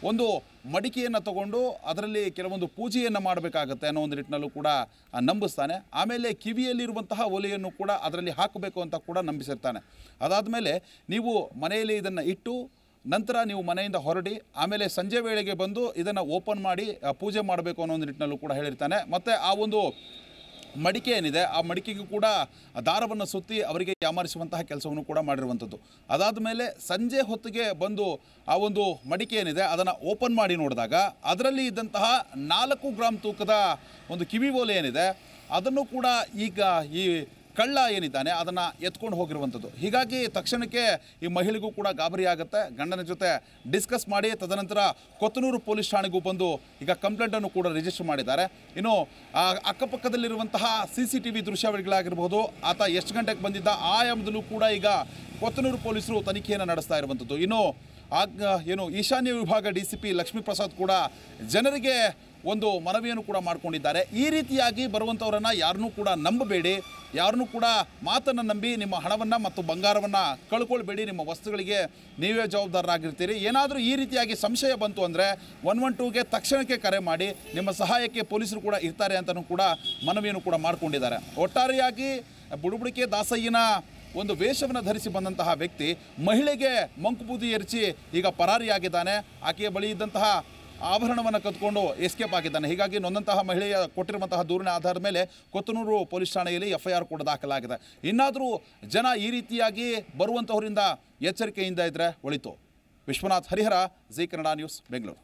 ಒಂದು ಮಡಿಕೆಯನ್ನು ತಗೊಂಡು ಅದರಲ್ಲಿ ಕೆಲವೊಂದು ಪೂಜೆಯನ್ನು ಮಾಡಬೇಕಾಗತ್ತೆ ಅನ್ನೋ ಒಂದು ನಿಟ್ಟಿನಲ್ಲೂ ಕೂಡ ಆ, ನಂಬಿಸ್ತಾನೆ ಆಮೇಲೆ ಕಿವಿಯಲ್ಲಿರುವಂತಹ ಒಲೆಯನ್ನು ಕೂಡ ಅದರಲ್ಲಿ ಹಾಕಬೇಕು ಅಂತ ಕೂಡ ನಂಬಿಸಿರ್ತಾನೆ ಅದಾದಮೇಲೆ ನೀವು ಮನೆಯಲ್ಲಿ ಇದನ್ನು ಇಟ್ಟು ನಂತರ ನೀವು ಮನೆಯಿಂದ ಹೊರಡಿ ಆಮೇಲೆ ಸಂಜೆ ವೇಳೆಗೆ ಬಂದು ಇದನ್ನು ಓಪನ್ ಮಾಡಿ ಆ, ಪೂಜೆ ಮಾಡಬೇಕು ಅನ್ನೋ ಒಂದು ನಿಟ್ಟಿನಲ್ಲೂ ಕೂಡ ಹೇಳಿರ್ತಾನೆ ಮತ್ತು ಆ ಒಂದು ಮಡಿಕೆ ಏನಿದೆ ಆ ಮಡಿಕೆಗೂ ಕೂಡ ದಾರವನ್ನು ಸುತ್ತಿ ಅವರಿಗೆ ಯಾಮಾರಿಸುವಂತಹ ಕೆಲಸವನ್ನು ಕೂಡ ಮಾಡಿರುವಂಥದ್ದು ಅದಾದ ಮೇಲೆ ಸಂಜೆ ಹೊತ್ತಿಗೆ ಬಂದು ಆ ಒಂದು ಮಡಿಕೆ ಏನಿದೆ ಅದನ್ನು ಓಪನ್ ಮಾಡಿ ನೋಡಿದಾಗ ಅದರಲ್ಲಿ ಇದ್ದಂತಹ ನಾಲ್ಕು ಗ್ರಾಮ್ ತೂಕದ ಒಂದು ಕಿವಿ ಓಲೆ ಏನಿದೆ ಅದನ್ನು ಕೂಡ ಈಗ ಈ ಕಳ್ಳ ಏನಿದ್ದಾನೆ ಅದನ್ನು ಎತ್ಕೊಂಡು ಹೋಗಿರುವಂಥದ್ದು ಹೀಗಾಗಿ ತಕ್ಷಣಕ್ಕೆ ಈ ಮಹಿಳೆಗೂ ಕೂಡ ಗಾಬರಿ ಆಗುತ್ತೆ ಗಂಡನ ಜೊತೆ ಡಿಸ್ಕಸ್ ಮಾಡಿ ತದನಂತರ ಕೊತ್ತನೂರು ಪೊಲೀಸ್ ಠಾಣೆಗೂ ಬಂದು ಈಗ ಕಂಪ್ಲೇಂಟನ್ನು ಕೂಡ ರಿಜಿಸ್ಟರ್ ಮಾಡಿದ್ದಾರೆ ಇನ್ನು ಆ ಅಕ್ಕಪಕ್ಕದಲ್ಲಿರುವಂತಹ ಸಿ ಸಿ ಟಿ ವಿ ದೃಶ್ಯಾವಳಿಗಳಾಗಿರ್ಬೋದು ಆತ ಎಷ್ಟು ಗಂಟೆಗೆ ಬಂದಿದ್ದ ಆ ಎಂಬುದಲ್ಲೂ ಕೂಡ ಈಗ ಕೊತ್ತನೂರು ಪೊಲೀಸರು ತನಿಖೆಯನ್ನು ನಡೆಸ್ತಾ ಇರುವಂಥದ್ದು ಇನ್ನು ಆಗ ಏನು ಈಶಾನ್ಯ ವಿಭಾಗ ಡಿ ಸಿ ಪಿ ಲಕ್ಷ್ಮೀಪ್ರಸಾದ್ ಕೂಡ ಜನರಿಗೆ ಒಂದು ಮನವಿಯನ್ನು ಕೂಡ ಮಾಡಿಕೊಂಡಿದ್ದಾರೆ ಈ ರೀತಿಯಾಗಿ ಬರುವಂಥವರನ್ನು ಯಾರನ್ನೂ ಕೂಡ ನಂಬಬೇಡಿ ಯಾರನ್ನೂ ಕೂಡ ಮಾತನ್ನು ನಂಬಿ ನಿಮ್ಮ ಹಣವನ್ನು ಮತ್ತು ಬಂಗಾರವನ್ನು ಕಳ್ಕೊಳ್ಬೇಡಿ ನಿಮ್ಮ ವಸ್ತುಗಳಿಗೆ ನೀವೇ ಜವಾಬ್ದಾರರಾಗಿರ್ತೀರಿ ಏನಾದರೂ ಈ ರೀತಿಯಾಗಿ ಸಂಶಯ ಬಂತು ಅಂದರೆ ಒನ್ ಒನ್ ಟೂಗೆ ತಕ್ಷಣಕ್ಕೆ ಕರೆ ಮಾಡಿ ನಿಮ್ಮ ಸಹಾಯಕ್ಕೆ ಪೊಲೀಸರು ಕೂಡ ಇರ್ತಾರೆ ಅಂತಲೂ ಕೂಡ ಮನವಿಯನ್ನು ಕೂಡ ಮಾಡಿಕೊಂಡಿದ್ದಾರೆ ಒಟ್ಟಾರೆಯಾಗಿ ಬುಡುಬುಡಿಕೆ ದಾಸಯ್ಯನ ಒಂದು ವೇಷವನ್ನು ಧರಿಸಿ ಬಂದಂತಹ ವ್ಯಕ್ತಿ ಮಹಿಳೆಗೆ ಮಂಕುಬೂದಿ ಎರಚಿ ಈಗ ಪರಾರಿಯಾಗಿದ್ದಾನೆ ಆಕೆಯ ಬಳಿ ಇದ್ದಂತಹ ಆಭರಣವನ್ನು ಕದ್ಕೊಂಡು ಎಸ್ಕೇಪ್ ಆಗಿದ್ದಾನೆ ಹೀಗಾಗಿ ನೊಂದಂತಹ ಮಹಿಳೆಯ ಕೊಟ್ಟಿರುವಂತಹ ದೂರಿನ ಆಧಾರದ ಮೇಲೆ ಕೊತ್ತನೂರು ಪೊಲೀಸ್ ಠಾಣೆಯಲ್ಲಿ ಎಫ್ ಐ ಆರ್ ಕೂಡ ದಾಖಲಾಗಿದೆ ಇನ್ನಾದರೂ ಜನ ಈ ರೀತಿಯಾಗಿ ಬರುವಂತಹವರಿಂದ ಎಚ್ಚರಿಕೆಯಿಂದ ಇದ್ದರೆ ಒಳಿತು ವಿಶ್ವನಾಥ್ ಹರಿಹರ ಜಿ ಕನ್ನಡ ನ್ಯೂಸ್ ಬೆಂಗಳೂರು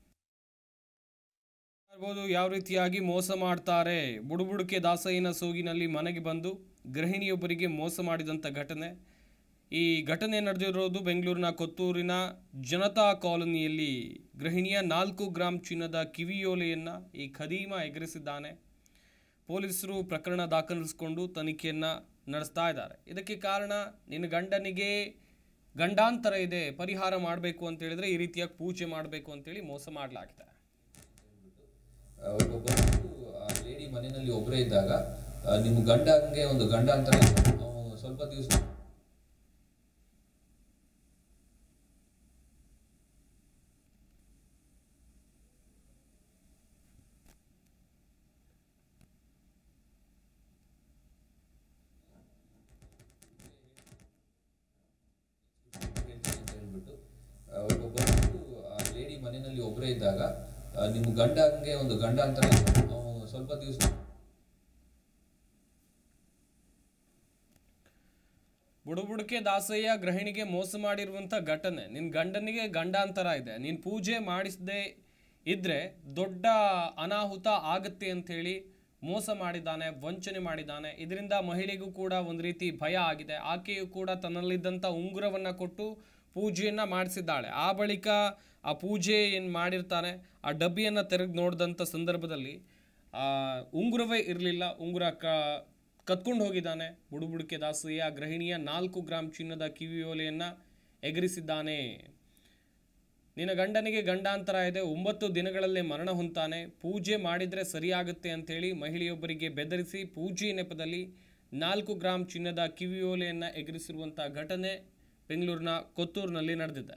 ಇರ್ಬೋದು ಯಾವ ರೀತಿಯಾಗಿ ಮೋಸ ಮಾಡ್ತಾರೆ ಬುಡುಬುಡುಕೆ ದಾಸಯ್ಯನ ಸೋಗಿನಲ್ಲಿ ಮನೆಗೆ ಬಂದು ಗೃಹಿಣಿಯೊಬ್ಬರಿಗೆ ಮೋಸ ಮಾಡಿದಂಥ ಘಟನೆ ಈ ಘಟನೆ ನಡೆದಿರೋದು ಬೆಂಗಳೂರಿನ ಕೊತ್ತೂರಿನ ಜನತಾ ಕಾಲೋನಿಯಲ್ಲಿ ಗೃಹಿಣಿಯ ನಾಲ್ಕು ಗ್ರಾಂ ಚಿನ್ನದ ಕಿವಿಯೋಲೆಯನ್ನು ಈ ಖದೀಮ ಎಗರಿಸಿದ್ದಾನೆ ಪೊಲೀಸರು ಪ್ರಕರಣ ದಾಖಲಿಸಿಕೊಂಡು ತನಿಖೆಯನ್ನು ನಡೆಸ್ತಾ ಇದ್ದಾರೆ ಇದಕ್ಕೆ ಕಾರಣ ನಿನ್ನ ಗಂಡನಿಗೆ ಗಂಡಾಂತರ ಇದೆ ಪರಿಹಾರ ಮಾಡಬೇಕು ಅಂತ ಹೇಳಿದ್ರೆ ಈ ರೀತಿಯಾಗಿ ಪೂಜೆ ಮಾಡಬೇಕು ಅಂತೇಳಿ ಮೋಸ ಮಾಡಲಾಗಿದೆ ಒಬ್ಬ ಬಂದು ಆ ಲೇಡಿ ಮನೆಯಲ್ಲಿ ಒಬ್ಬರೇ ಇದ್ದಾಗ ಆ, ನಿಮ್ಮ ಗಂಡ ಹಂಗೆ ಒಂದು ಗಂಡ ಅಂತ ಅವ್ನು ಸ್ವಲ್ಪ ದಿವಸ ಹೇಳ್ತೀನಿ ಅಂತ ಹೇಳ್ಬಿಟ್ಟು ಆ, ಒಬ್ಬ ಬಂದು ಆ ಲೇಡಿ ಮನೆಯಲ್ಲಿ ಒಬ್ಬರೇ ಇದ್ದಾಗ ಆ, ನಿಮ್ಮ ಗಂಡ ಹಂಗೆ ಒಂದು ಗಂಡ ಅಂತ ಅವ್ನು ಸ್ವಲ್ಪ ದಿವಸ ಬುಡುಬುಡುಕೆ ದಾಸಯ್ಯ ಗೃಹಿಣಿಗೆ ಮೋಸ ಮಾಡಿರುವಂಥ ಘಟನೆ ನಿನ್ನ ಗಂಡನಿಗೆ ಗಂಡಾಂತರ ಇದೆ ನೀನು ಪೂಜೆ ಮಾಡಿಸದೆ ಇದ್ರೆ ದೊಡ್ಡ ಅನಾಹುತ ಆಗುತ್ತೆ ಅಂಥೇಳಿ ಮೋಸ ಮಾಡಿದ್ದಾನೆ ವಂಚನೆ ಮಾಡಿದ್ದಾನೆ ಇದರಿಂದ ಮಹಿಳೆಗೂ ಕೂಡ ಒಂದು ರೀತಿ ಭಯ ಆಗಿದೆ ಆಕೆಯು ಕೂಡ ತನ್ನಲ್ಲಿದ್ದಂಥ ಉಂಗುರವನ್ನು ಕೊಟ್ಟು ಪೂಜೆಯನ್ನು ಮಾಡಿಸಿದ್ದಾಳೆ ಆ ಬಳಿಕ ಆ ಪೂಜೆ ಏನು ಮಾಡಿರ್ತಾನೆ ಆ ಡಬ್ಬಿಯನ್ನು ತೆರೆದು ನೋಡಿದಂಥ ಸಂದರ್ಭದಲ್ಲಿ ಆ, ಉಂಗುರವೇ ಇರಲಿಲ್ಲ ಉಂಗುರ ಕ ಕತ್ಕೊಂಡು ಹೋಗಿದ್ದಾನೆ ಬುಡುಬುಡುಕೆ ದಾಸಯ್ಯ ಗೃಹಿಣಿಯ ನಾಲ್ಕು ಗ್ರಾಂ ಚಿನ್ನದ ಕಿವಿಯೋಲೆಯನ್ನು ಎಗರಿಸಿದ್ದಾನೆ ನಿನ್ನ ಗಂಡನಿಗೆ ಗಂಡಾಂತರ ಇದೆ ಒಂಬತ್ತು ದಿನಗಳಲ್ಲೇ ಮರಣ ಹೊಂತಾನೆ ಪೂಜೆ ಮಾಡಿದರೆ ಸರಿಯಾಗುತ್ತೆ ಅಂತೇಳಿ ಮಹಿಳೆಯೊಬ್ಬರಿಗೆ ಬೆದರಿಸಿ ಪೂಜೆ ನೆಪದಲ್ಲಿ ನಾಲ್ಕು ಗ್ರಾಂ ಚಿನ್ನದ ಕಿವಿಯೋಲೆಯನ್ನು ಎಗರಿಸಿರುವಂಥ ಘಟನೆ ಬೆಂಗಳೂರಿನ ಕೊತ್ತೂರಿನಲ್ಲಿ ನಡೆದಿದೆ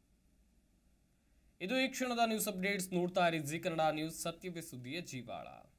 ಇದು ಈ ಕ್ಷಣದ ನ್ಯೂಸ್ ಅಪ್ಡೇಟ್ಸ್ ನೋಡ್ತಾ ಇರಿ ಜಿ ಕನ್ನಡ ನ್ಯೂಸ್ ಸತ್ಯವೇ ಸುದ್ದಿಯ ಜೀವಾಳ